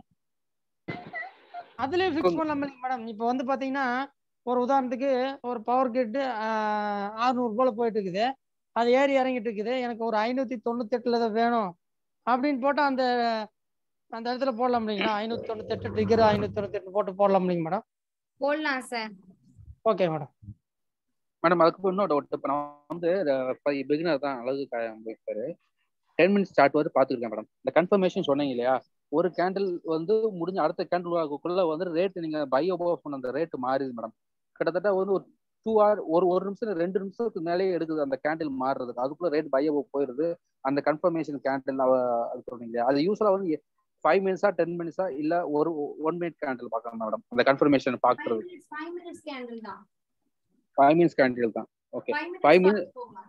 அதுலயும் ஃபிக்ஸ் பண்ணலாம் இல்லைங்க மேடம் இப்போ வந்து பாத்தீங்கன்னா ஒரு உதாரணத்துக்கு ஒரு பவர் கிரிட் ஆறுநூறு போல போயிட்டு இருக்குது அது ஏறி இறங்கிட்டு இருக்குது எனக்கு ஒரு ஐநூத்தி தொண்ணூத்தி எட்டுல தான் வேணும் அப்படின்னு போட்டு அந்த அந்த இடத்துல போடலாம் இல்லைங்களா ஐநூத்தி தொண்ணூத்தி எட்டு டிகர் ஐநூத்தி தொண்ணூத்தி எட்டு போட்டு போடலாம் இல்லைங்க மேடம் போடலாம் சார் ஓகே மேடம் மேடம் அதுக்கு இன்னொரு டவுட் இப்போ நான் வந்து பிகினர் தான் அழகு இருப்பாரு டென் மினிட்ஸ் ஸ்டார்ட் வந்து பார்த்துருக்கேன் மேடம் இந்த கன்ஃபர்மேஷன் சொன்னீங்க இல்லையா ஒரு கேண்டில் வந்து முடிஞ்ச அடுத்த கேண்டில் ஆகக்குள்ள வந்து ரேட் நீங்க பை ஓபன் பண்ண அந்த ரேட் மாறிடுது மேடம் கிட்டத்தட்ட வந்து ஒரு டூ ஹவர் ஒரு ஒரு நிமிஷம் ரெண்டு நிமிஷத்துக்கு மேலேயே எடுக்குது அந்த கேண்டில் மாறுறதுக்கு அதுக்குள்ள ரேட் பை போயிடுது அந்த கன்ஃபர்மேஷன் கேண்டில் அது சொன்னீங்க இல்லையா அது யூஸ்வலா வந்து ஃபைவ் மினிட்ஸா டென் மினிட்ஸா இல்ல ஒரு ஒன் மினிட் கேண்டில் பார்க்கலாம் மேடம் அந்த கன்ஃபர்மேஷன் பாக்குறது ஃபைவ் மினிட்ஸ் கேண்டில் தான் ஃபைவ் மினிட்ஸ் கேண்டில் தான் okay five Five minutes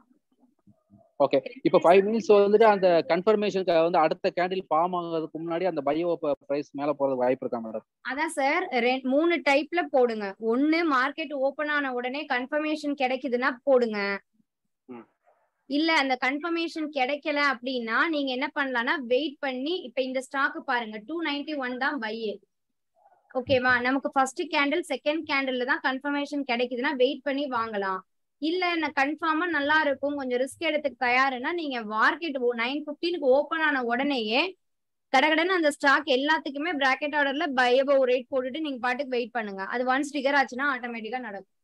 okay இப்போ ஃபைவ் மினிட்ஸ் வந்துட்டு அந்த கன்ஃபர்மேஷனுக்கு வந்து அடுத்த கேண்டில் ஃபார்ம் ஆகுறதுக்கு முன்னாடி அந்த பயோ பிரைஸ் மேல போறது வாய்ப்பு இருக்கா மேடம் அதான் சார் மூணு டைப்ல போடுங்க ஒண்ணு மார்க்கெட் ஓபன் ஆன உடனே கன்ஃபர்மேஷன் கிடைக்குதுன்னா போடுங்க ம். இல்ல அந்த கன்ஃபர்மேஷன் கிடைக்கல அப்படின்னா நீங்க என்ன பண்ணலாம்னா வெயிட் பண்ணி இப்ப இந்த ஸ்டாக் பாருங்க டூ நைன்டி ஒன் தான் பை ஓகேவா நமக்கு ஃபர்ஸ்ட் கேண்டில் செகண்ட் கேண்டில்ல தான் கன்ஃபர்மேஷன் கிடைக்குதுன்னா வெயிட் பண்ணி வாங்கலாம் இல்ல நான் கன்ஃபார்மா நல்லா இருக்கும் கொஞ்சம் ரிஸ்க் எடுத்துக்க தயாருன்னா நீங்க மார்க்கெட் நைன் பிப்டீனுக்கு ஓபன் ஆன உடனேயே கடகடன்னு அந்த ஸ்டாக் எல்லாத்துக்குமே பிராக்கெட் ஆர்டர்ல பயபோ ரேட் போட்டுட்டு நீங்க பாட்டுக்கு வெயிட் பண்ணுங்க அது ஒன்ஸ் ட்ரிகர் ஆச்சுன்னா ஆட்டோமேட்டிக்கா நடக்கும்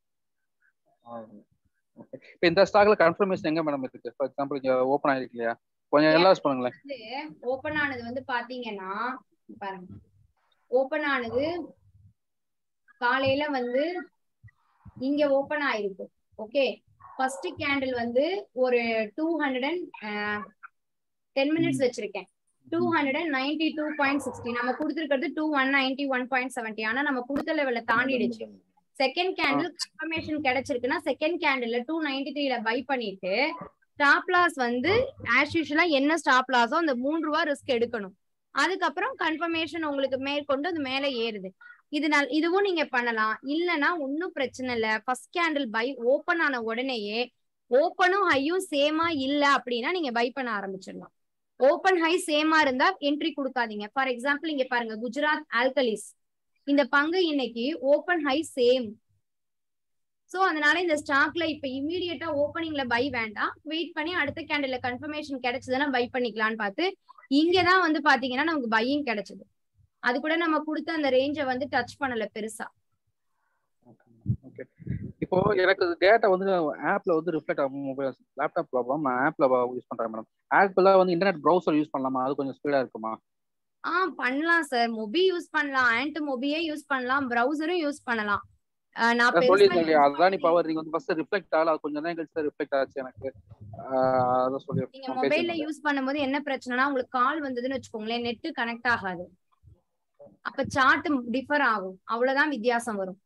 ஓகே இப்போ இந்த ஸ்டாக்ல கன்ஃபர்மேஷன் எங்க மேடம் இருக்கு ஃபார் எக்ஸாம்பிள் இங்க ஓப்பன் ஆயிருக்கு இல்லையா கொஞ்சம் எல்லாம் பண்ணுங்களேன் வந்து ஓபன் ஆனது வந்து பாத்தீங்கன்னா பாருங்க ஓபன் ஆனது காலையில வந்து இங்க ஓபன் ஆயிருக்கு ஓகே ஃபர்ஸ்ட் கேண்டில் வந்து ஒரு two hundred and ten minutes வச்சிருக்கேன் two hundred and ninety two point sixty நம்ம கொடுத்துருக்கிறது two one ninety one point seventy ஆனா நம்ம கொடுத்த லெவல்ல தாண்டிடுச்சு செகண்ட் கேண்டில் கன்ஃபர்மேஷன் கிடைச்சிருக்குன்னா செகண்ட் கேண்டில்ல டூ நைன்டி த்ரீல பை பண்ணிட்டு ஸ்டாப் லாஸ் வந்து ஆஸ் யூஷுவலா என்ன ஸ்டாப் லாஸோ அந்த மூணு ரூபா ரிஸ்க் எடுக்கணும் அதுக்கப்புறம் கன்ஃபர்மேஷன் உங்களுக்கு மேற்கொண்டு அது மேல ஏறுது இது நல் இதுவும் நீங்க பண்ணலாம் இல்லனா ஒன்னும் பிரச்சனை இல்ல ஃபர்ஸ்ட் கேண்டில் பை ஓபன் ஆன உடனேயே ஓப்பனும் ஹையும் சேமா இல்ல அப்படின்னா நீங்க பை பண்ண ஆரம்பிச்சிடலாம் ஓப்பன் ஹை சேமா இருந்தா என்ட்ரி கொடுக்காதீங்க ஃபார் எக்ஸாம்பிள் இங்க பாருங்க குஜராத் ஆல்கலிஸ் இந்த பங்கு இன்னைக்கு ஓப்பன் ஹை சேம் சோ அதனால இந்த ஸ்டாக்ல இப்ப இமீடியட்டா ஓப்பனிங்ல பை வேண்டாம் வெயிட் பண்ணி அடுத்த கேண்டில்ல கன்ஃபர்மேஷன் கிடைச்சதுன்னா பை பண்ணிக்கலாம்னு பார்த்து இங்கதான் வந்து பாத்தீங்கன்னா நமக்கு பையும் கிடைச்சது அது கூட நம்ம கொடுத்த அந்த ரேஞ்சை வந்து டச் பண்ணல பெருசா ஓகே இப்போ எனக்கு டேட்டா வந்து ஆப்ல வந்து ரிஃப்ளெக்ட் ஆகும் மொபைல் லேப்டாப் ப்ராப்ளம் நான் ஆப்ல யூஸ் பண்றேன் மேடம் ஆப்ல வந்து இன்டர்நெட் ப்ரௌசர் யூஸ் பண்ணலாமா அது கொஞ்சம் ஸ்பீடா இருக்குமா ஆ பண்ணலாம் சார் மொபி யூஸ் பண்ணலாம் ஆண்ட் மொபியே யூஸ் பண்ணலாம் ப்ரௌசரும் யூஸ் பண்ணலாம் அஹ் நான் பெருசா சொல்லியிருக்கேன் இல்லையா use அதான் நீ பவர் நீங்க வந்து ஃபர்ஸ்ட் ரிஃப்ளெக்ட் ஆகல அது கொஞ்சம் நேரம் கழிச்சு ரிஃப்ளெக்ட் ஆச்சு எனக்கு ஆஹ் அதான் சொல்லி நீங்க மொபைல்ல யூஸ் பண்ணும்போது என்ன பிரச்சனைனா உங்களுக்கு கால் வந்ததுன்னு வச்சுக்கோங்களேன் நெட் கனெக்ட் ஆகாது அப்ப சார்ட் டிஃபர் ஆகும் அவ்வளவுதான் வித்தியாசம் வரும்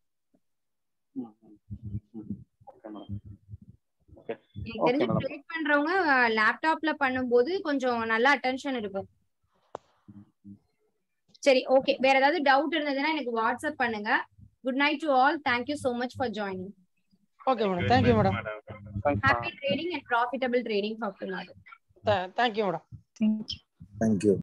ஓகே மேடம் ஓகே எனக்கு தெரிஞ்சு madam. ட்ரேட் பண்றவங்க லேப்டாப்ல பண்ணும்போது கொஞ்சம் நல்ல அட்டென்ஷன் இருக்கும் சரி ஓகே வேற ஏதாவது டவுட் இருந்ததுன்னா எனக்கு வாட்ஸ்அப் பண்ணுங்க good night to all thank you so much for joining okay madam thank you madam thanks happy trading and profitable trading for tomorrow thank you madam thank you